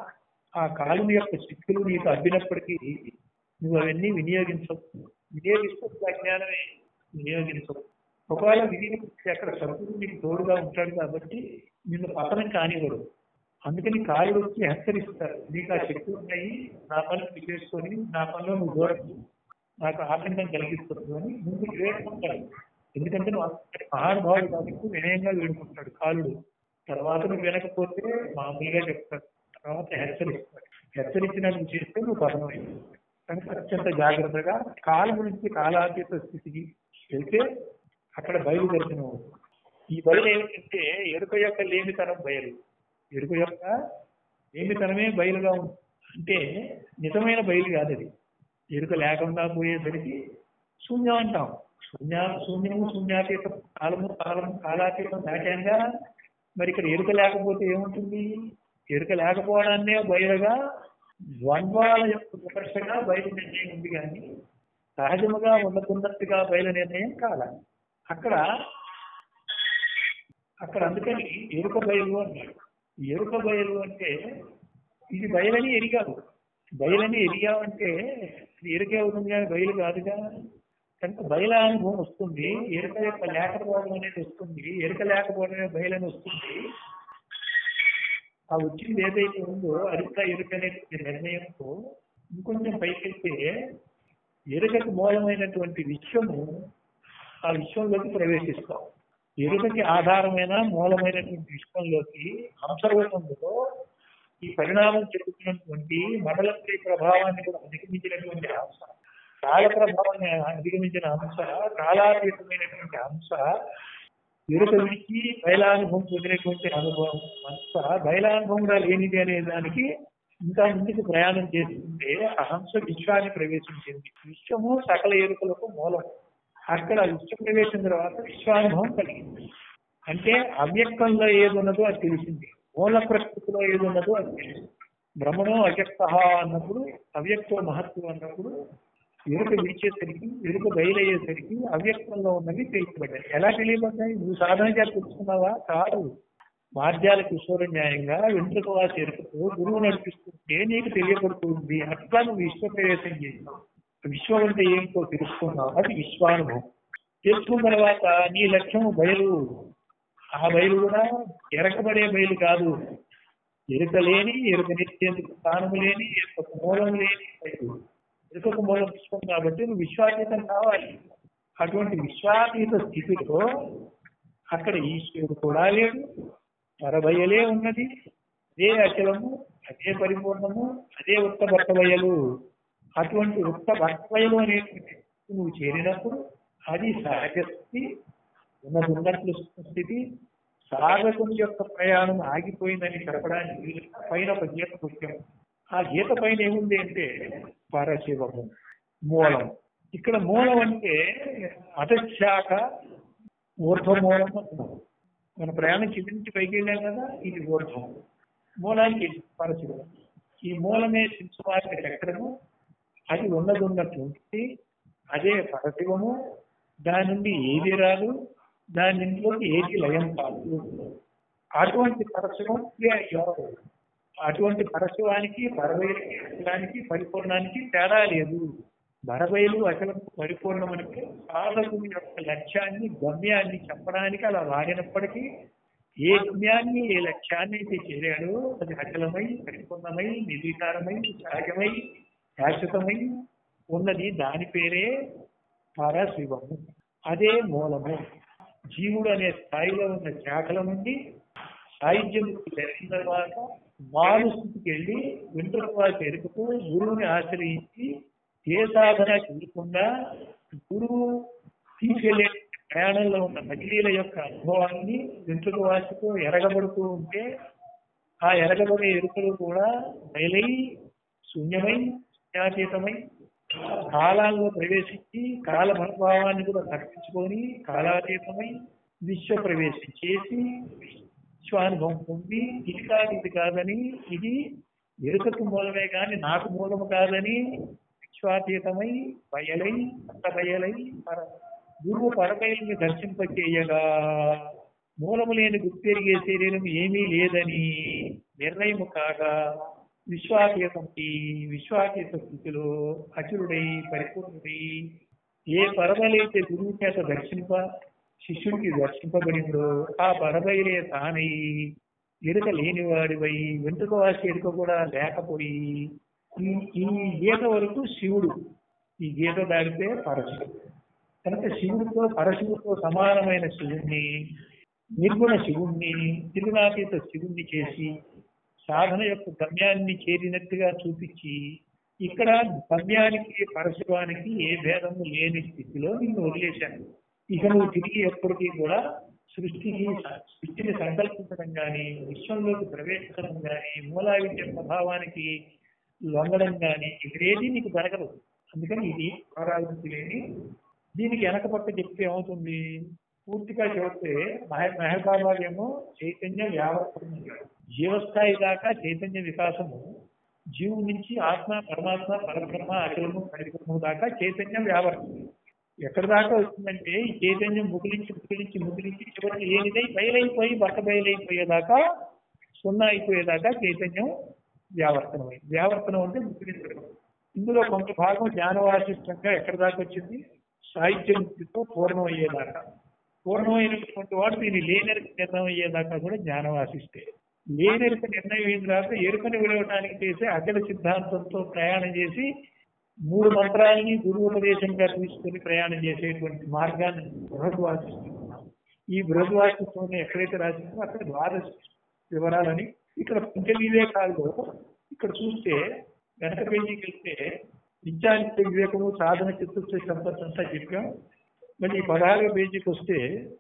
ఆ కాలం యొక్క శక్తులు నీకు అబ్బినప్పటికీ నువ్వు అవన్నీ వినియోగించవు వినియోగిస్తే అజ్ఞానమే వినియోగించవు ఒకవేళ వినియోగిస్తే అక్కడ సరుకులు నీకు తోడుగా ఉంటాడు కాబట్టి నిన్ను పతనం కానివ్వడు అందుకని కాళ్ళు వచ్చి హెచ్చరిస్తారు నీకు ఆ శక్తులు ఉన్నాయి నా పని నువ్వు చేసుకొని నా పనిలో నువ్వు దూరం నాకు ఆటంకం కలిగిస్తుంది అని ముందు వేడుకుంటాడు ఎందుకంటే నువ్వు అంతటి మహానుభావుడు కాబట్టి వినయంగా వేడుకుంటాడు కాలుడు తర్వాత నువ్వు వినకపోతే మామూలుగా చెప్తాడు తర్వాత హెచ్చరిస్తాడు హెచ్చరించినట్టు చేస్తే నువ్వు పదమైంది కనుక అత్యంత జాగ్రత్తగా కాలం నుంచి కాలాతీత స్థితికి వెళ్తే అక్కడ బయలు దర్శనం అవుతుంది ఈ బయలు ఏమిటంటే ఎరుక యొక్క లేమితనం బయలు ఎరుక యొక్క లేమితనమే బయలుగా ఉంది అంటే నిజమైన బయలు కాదు అది ఎరుక లేకుండా పోయేసరికి శూన్యం అంటాం శూన్య శూన్యము శూన్యాతీతం కాలము కాలము కాలాతీతం దాటాంగా మరి ఇక్కడ ఎరుక లేకపోతే ఏముంటుంది ఎరుక లేకపోవడాన్నే బయలుగా ద్వంద్వాల యొక్క విమర్శగా బయలు నిర్ణయం ఉంది కానీ సహజముగా ఉండకున్నట్టుగా బయలు నిర్ణయం కాల అక్కడ అక్కడ అందుకని ఎరుక బయలు అన్నాడు ఎరుక బయలు అంటే ఇది బయలని ఎరిగావు బయలని ఎరిగావంటే ఇది ఎరుకే అవుతుంది కానీ బయలు కాదుగా కనుక బయల అనుభవం వస్తుంది ఎరుక యొక్క లేకపోవడం అనేది వస్తుంది ఎరుక లేకపోవడమే బయలని వస్తుంది ఆ వచ్చింది ఏదైతే ఉందో అది కూడా ఎరుక అనేటువంటి నిర్ణయంతో ఇంకొంచెం పైకెళ్తే ఎరుకకు మూలమైనటువంటి విశ్వము ఆ విశ్వంలోకి ప్రవేశిస్తాం ఎరుకకి ఆధారమైన మూలమైనటువంటి విశ్వంలోకి అంతర్గతంలో ఈ పరిణామం చెందుతున్నటువంటి మండలత్రి ప్రభావాన్ని కూడా అధిగమించినటువంటి అంశ కాల ప్రభావాన్ని అధిగమించిన అంశ కాలాతీతమైనటువంటి అంశ ఎరుక విడిచి బయలానుభవం పొందినటువంటి అనుభవం అంశ బయలానుభవంగా లేనిది అనే దానికి ఇంకా ముందుకు ప్రయాణం చేస్తుంటే ఆ హంస విశ్వాన్ని ప్రవేశించింది విశ్వము సకల ఎరుకలకు మూలం అక్కడ విశ్వ ప్రవేశం తర్వాత విశ్వానుభవం కలిగింది అంటే అవ్యక్తంలో ఏది ఉన్నదో అది తెలిసింది మూల ప్రకృతిలో ఏది ఉన్నదో అది తెలిసింది బ్రహ్మణం అవ్యక్త అన్నప్పుడు అవ్యక్తో మహత్వం అన్నప్పుడు ఎరుక విడిచేసరికి ఎరుక బయలయ్యేసరికి అవ్యక్తంలో ఉన్నవి తెలియబడ్డాయి ఎలా తెలియబడ్డాయి నువ్వు సాధన చేసి తెలుసుకున్నావా కాదు మార్జాల కిషోర న్యాయంగా వెంట్రుక వాసి ఎరుకతో గురువు నడిపిస్తుంటే నీకు తెలియబడుతుంది అట్లా నువ్వు విశ్వ ప్రవేశం చేసినావు విశ్వం అంటే ఏంటో తెలుసుకున్నావు అది విశ్వానుభవం తెలుసుకున్న తర్వాత నీ లక్ష్యం బయలు ఆ బయలు కూడా ఎరకబడే బయలు కాదు ఎరుక లేని ఎరుక నిత్యేందుకు స్థానము లేని ఎరుక మూలం లేని బయలు ఎరుకకు మూలం విశ్వం కాబట్టి నువ్వు విశ్వాతీతం కావాలి అటువంటి విశ్వాతీత స్థితిలో అక్కడ ఈశ్వరుడు కూడా లేడు పరబయలే ఉన్నది అదే అచలము అదే పరిపూర్ణము అదే ఉత్త భర్తబయలు అటువంటి ఉత్త భర్తబయలు అనేటువంటి నువ్వు చేరినప్పుడు అది సహజ స్థితి ఉన్నది ఉన్నట్లు స్థితి సాధకుని యొక్క ప్రయాణం ఆగిపోయిందని చెప్పడానికి వీలు పైన ఒక గీత ముఖ్యం ఆ గీత పైన ఏముంది అంటే పరశివము మూలం ఇక్కడ మూలం అంటే అధశాఖ ఊర్ధ్వమూలం అంటున్నాం మన ప్రయాణం కింద నుంచి పైకి వెళ్ళాం కదా ఇది ఊర్ధ్వం మూలానికి పరశివం ఈ మూలమే శింసువారి చక్రము అది ఉన్నది ఉన్నటువంటి అదే పరశివము దాని నుండి ఏది రాదు దాని నుండిలోకి ఏది లయం కాదు అటువంటి పరశివం ఎవరు అటువంటి పరశివానికి పరవైలకి అచలానికి పరిపూర్ణానికి తేడా లేదు బరబయలు అచలం పరిపూర్ణమనికి సాధకుని యొక్క లక్ష్యాన్ని గమ్యాన్ని చెప్పడానికి అలా వాడినప్పటికీ ఏ గమ్యాన్ని ఏ లక్ష్యాన్ని అయితే చేరాడో అది అచలమై పరిపూర్ణమై నిర్వికారమై సహజమై శాశ్వతమై ఉన్నది దాని పేరే పరశివము అదే మూలము జీవుడు అనే స్థాయిలో ఉన్న శాఖల నుండి సాహిత్యం జరిగిన తర్వాత మాను స్థితికి వెళ్ళి వెంట్రుక వారి ఎరుకుతూ గురువుని ఆశ్రయించి ఏ సాధన చేయకుండా గురువు తీసుకెళ్లే ప్రయాణంలో ఉన్న మజిలీల యొక్క అనుభవాన్ని వెంట్రుక వాసితో ఎరగబడుతూ ఉంటే ఆ ఎరగబడే ఎరుకలు కూడా బయలై శూన్యమై శూన్యాతీతమై కాలాల్లో ప్రవేశించి కాల మనోభావాన్ని కూడా తప్పించుకొని కాలాతీతమై విశ్వ ప్రవేశం చేసి విశ్వానుభవం పొంది ఇది కాదు ఇది కాదని ఇది ఎరుకకు మూలమే కానీ నాకు మూలము కాదని విశ్వాతీతమై బయలై అంత బయలై పర- గురువు పరబయల్ని దర్శింపచేయగా మూలము లేని గుర్తెరిగే శరీరం ఏమీ లేదని నిర్ణయము కాగా విశ్వాతీతంకి విశ్వాతీత స్థితిలో అచురుడై పరిపూర్ణుడై ఏ పరమలైతే గురువు చేత దర్శింప శిష్యుడికి దర్శింపబడిందో ఆ పరబయలే తానై ఎరుక లేనివాడివై వెంట్రుక వాసి ఎరుక కూడా లేకపోయి ఈ ఈ గీత వరకు శివుడు ఈ గీత దాటితే పరశుడు కనుక శివుడితో పరశుడితో సమానమైన శివుణ్ణి నిర్గుణ శివుణ్ణి తిరునాతీత శివుణ్ణి చేసి సాధన యొక్క గమ్యాన్ని చేరినట్టుగా చూపించి ఇక్కడ గమ్యానికి పరశువానికి ఏ భేదము లేని స్థితిలో నిన్ను వదిలేశాను ఇక నువ్వు తిరిగి ఎప్పటికీ కూడా సృష్టికి సృష్టిని సంకల్పించడం కానీ విశ్వంలోకి ప్రవేశించడం కానీ మూలా విద్య ప్రభావానికి లొంగడం కానీ ఇక్కడేది నీకు జరగదు అందుకని ఇది పునరావృత్తి లేని దీనికి వెనక పక్క చెప్తే ఏమవుతుంది పూర్తిగా చెబితే మెహబాబా ఏమో చైతన్యం వ్యావర్తం జీవస్థాయి దాకా చైతన్య వికాసము జీవు నుంచి ఆత్మ పరమాత్మ పరబ్రహ్మ అఖిలము పరిబ్రహ్మ దాకా చైతన్యం వ్యావర్తం ఎక్కడి దాకా వచ్చిందంటే ఈ చైతన్యం ముగిలించి ముగిలించి ముగిలించి చివరికి లేనిదై బయలైపోయి బట్ట బయలైపోయేదాకా సున్నా అయిపోయేదాకా చైతన్యం వ్యావర్తనమై వ్యావర్తనం అంటే ముగిలించడం ఇందులో కొంత భాగం జ్ఞానవాసిష్టంగా ఎక్కడి దాకా వచ్చింది సాహిత్య ముక్తితో పూర్ణం అయ్యేదాకా పూర్ణమైనటువంటి వాడు దీన్ని లేనెరుక నిర్ణయం అయ్యేదాకా కూడా జ్ఞానవాసిస్తే లేనెరుక నిర్ణయం అయిన తర్వాత ఎరుకని విడవడానికి చేసే అఖిల సిద్ధాంతంతో ప్రయాణం చేసి మూడు మంత్రాలని గురువుపదేశంగా తీసుకుని ప్రయాణం చేసేటువంటి మార్గాన్ని బృహద్వాసిస్తున్నాం ఈ బృహద్వాసిత్వం ఎక్కడైతే రాసిందో అక్కడ ద్వాదశ వివరాలని ఇక్కడ పంచ వివేకాల్లో ఇక్కడ చూస్తే వెనక పేజీకి వెళ్తే విద్యానిత్య వివేకము సాధన చిత్తు సంపత్తి అంతా చెప్పాం మళ్ళీ ఈ పదహారవ పేజీకి వస్తే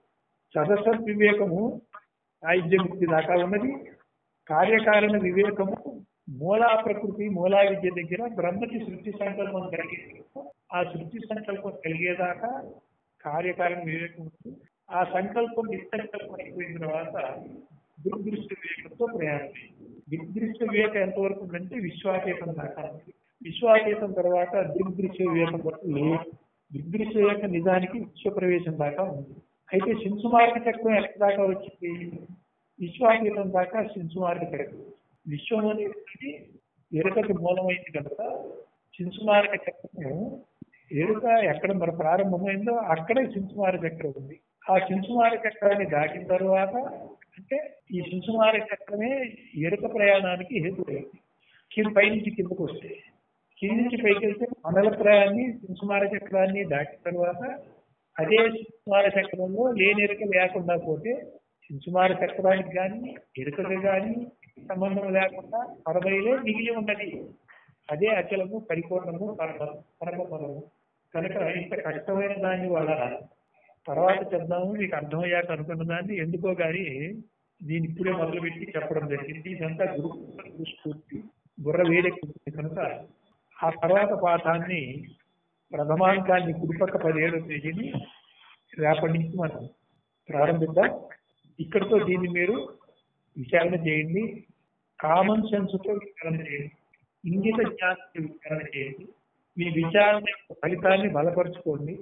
సదస వివేకము సాహిత్య ముక్తి దాకా ఉన్నది కార్యకారణ వివేకము మూలా ప్రకృతి మూలా విద్య దగ్గర బ్రహ్మకి సృష్టి సంకల్పం కలిగింది ఆ సృష్టి సంకల్పం కలిగేదాకా కార్యకారణ వివేకం ఉంది ఆ సంకల్పం నిస్సంకల్పం అయిపోయిన తర్వాత దుర్దృష్టి వివేకంతో ప్రయాణం దిగ్దృశ్య వివేకం ఎంతవరకు ఉందంటే విశ్వాతీతం దాకా ఉంది. విశ్వాతీతం తర్వాత దిగ్దృశ్య వివేకం వరకు లేదు దిగ్దృశ్య వివేకం నిజానికి విశ్వ ప్రవేశం దాకా ఉంది అయితే శింసుమార్గ చక్రం ఎక్కడి దాకా వచ్చింది విశ్వాతీతం దాకా శింసుమార్గ చక్రం విశ్వం అనేది ఎరుకకి మూలమైంది కనుక శింసుమార్గ చక్రము ఎరుక ఎక్కడ మరి ప్రారంభమైందో అక్కడే శింసుమార చక్రం ఉంది ఆ శింసుమార చక్రాన్ని దాటిన తర్వాత అంటే ఈ శింసుమార చక్రమే ఎరుక ప్రయాణానికి హేతువైంది కింద పైనుంచి కిందకు వస్తే కింద నుంచి పైకి వెళ్తే మండల ప్రయాణాన్ని శింసుమార చక్రాన్ని దాటిన తర్వాత అదే శింసుమార చక్రంలో లేని ఎరుక లేకుండా పోతే శింసుమార చక్రానికి కానీ ఎరుకకు కానీ సంబంధం లేకుండా పరబయలే మిగిలి ఉన్నది అదే అచలము పరిపూర్ణము పరమ పరమపరము కనుక ఇంత కష్టమైన దాన్ని వాళ్ళ తర్వాత చెప్దాము మీకు అర్థమయ్యాక అనుకున్న దాన్ని ఎందుకో కానీ దీన్ని ఇప్పుడే మొదలుపెట్టి చెప్పడం జరిగింది ఇదంతా గురు స్ఫూర్తి బుర్ర వేడెక్కుతుంది కనుక ఆ తర్వాత పాఠాన్ని ప్రథమాంకాన్ని కుడిపక్క పదిహేడు పేజీని రేపటి నుంచి మనం ప్రారంభిద్దాం ఇక్కడితో దీన్ని మీరు విచారణ చేయండి కామన్ సెన్స్ తో విచారణ చేయండి ఇంగిత జ్ఞానంతో విచారణ చేయండి మీ విచారణ యొక్క ఫలితాన్ని బలపరుచుకోండి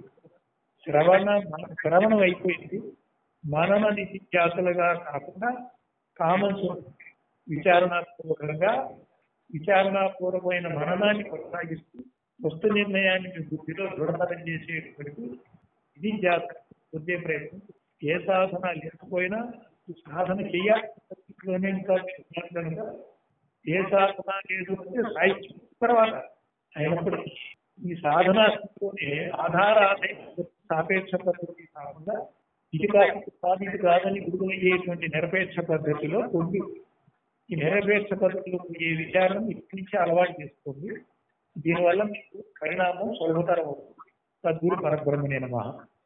శ్రవణ మన- శ్రవణం అయిపోయింది మనన నిత్యాసులుగా కాకుండా కామన్ సెన్స్ విచారణాపూర్వకంగా విచారణాపూర్వకమైన మననాన్ని కొనసాగిస్తూ వస్తు నిర్ణయాన్ని మీ బుద్ధిలో దృఢతరం చేసేటువంటి ఇది జాతర పొందే ప్రయత్నం ఏ సాధన లేకపోయినా ఈ సాధన చేయాలి ఇంకా కనుక ఏ సాధన లేదు అంటే సాహిత్యం తర్వాత అయినప్పటికీ ఈ సాధన స్థితిలోనే ఆధార సాపేక్ష పద్ధతి కాకుండా ఇది కాదు కాదు ఇది కాదని గురువులయ్యేటువంటి నిరపేక్ష పద్ధతిలో కొన్ని ఈ నిరపేక్ష పద్ధతిలో ఈ విచారం ఇప్పటి నుంచి అలవాటు చేసుకోండి దీనివల్ల మీకు పరిణామం సులభతరం అవుతుంది తద్గురు పరబ్రహ్మణే నమః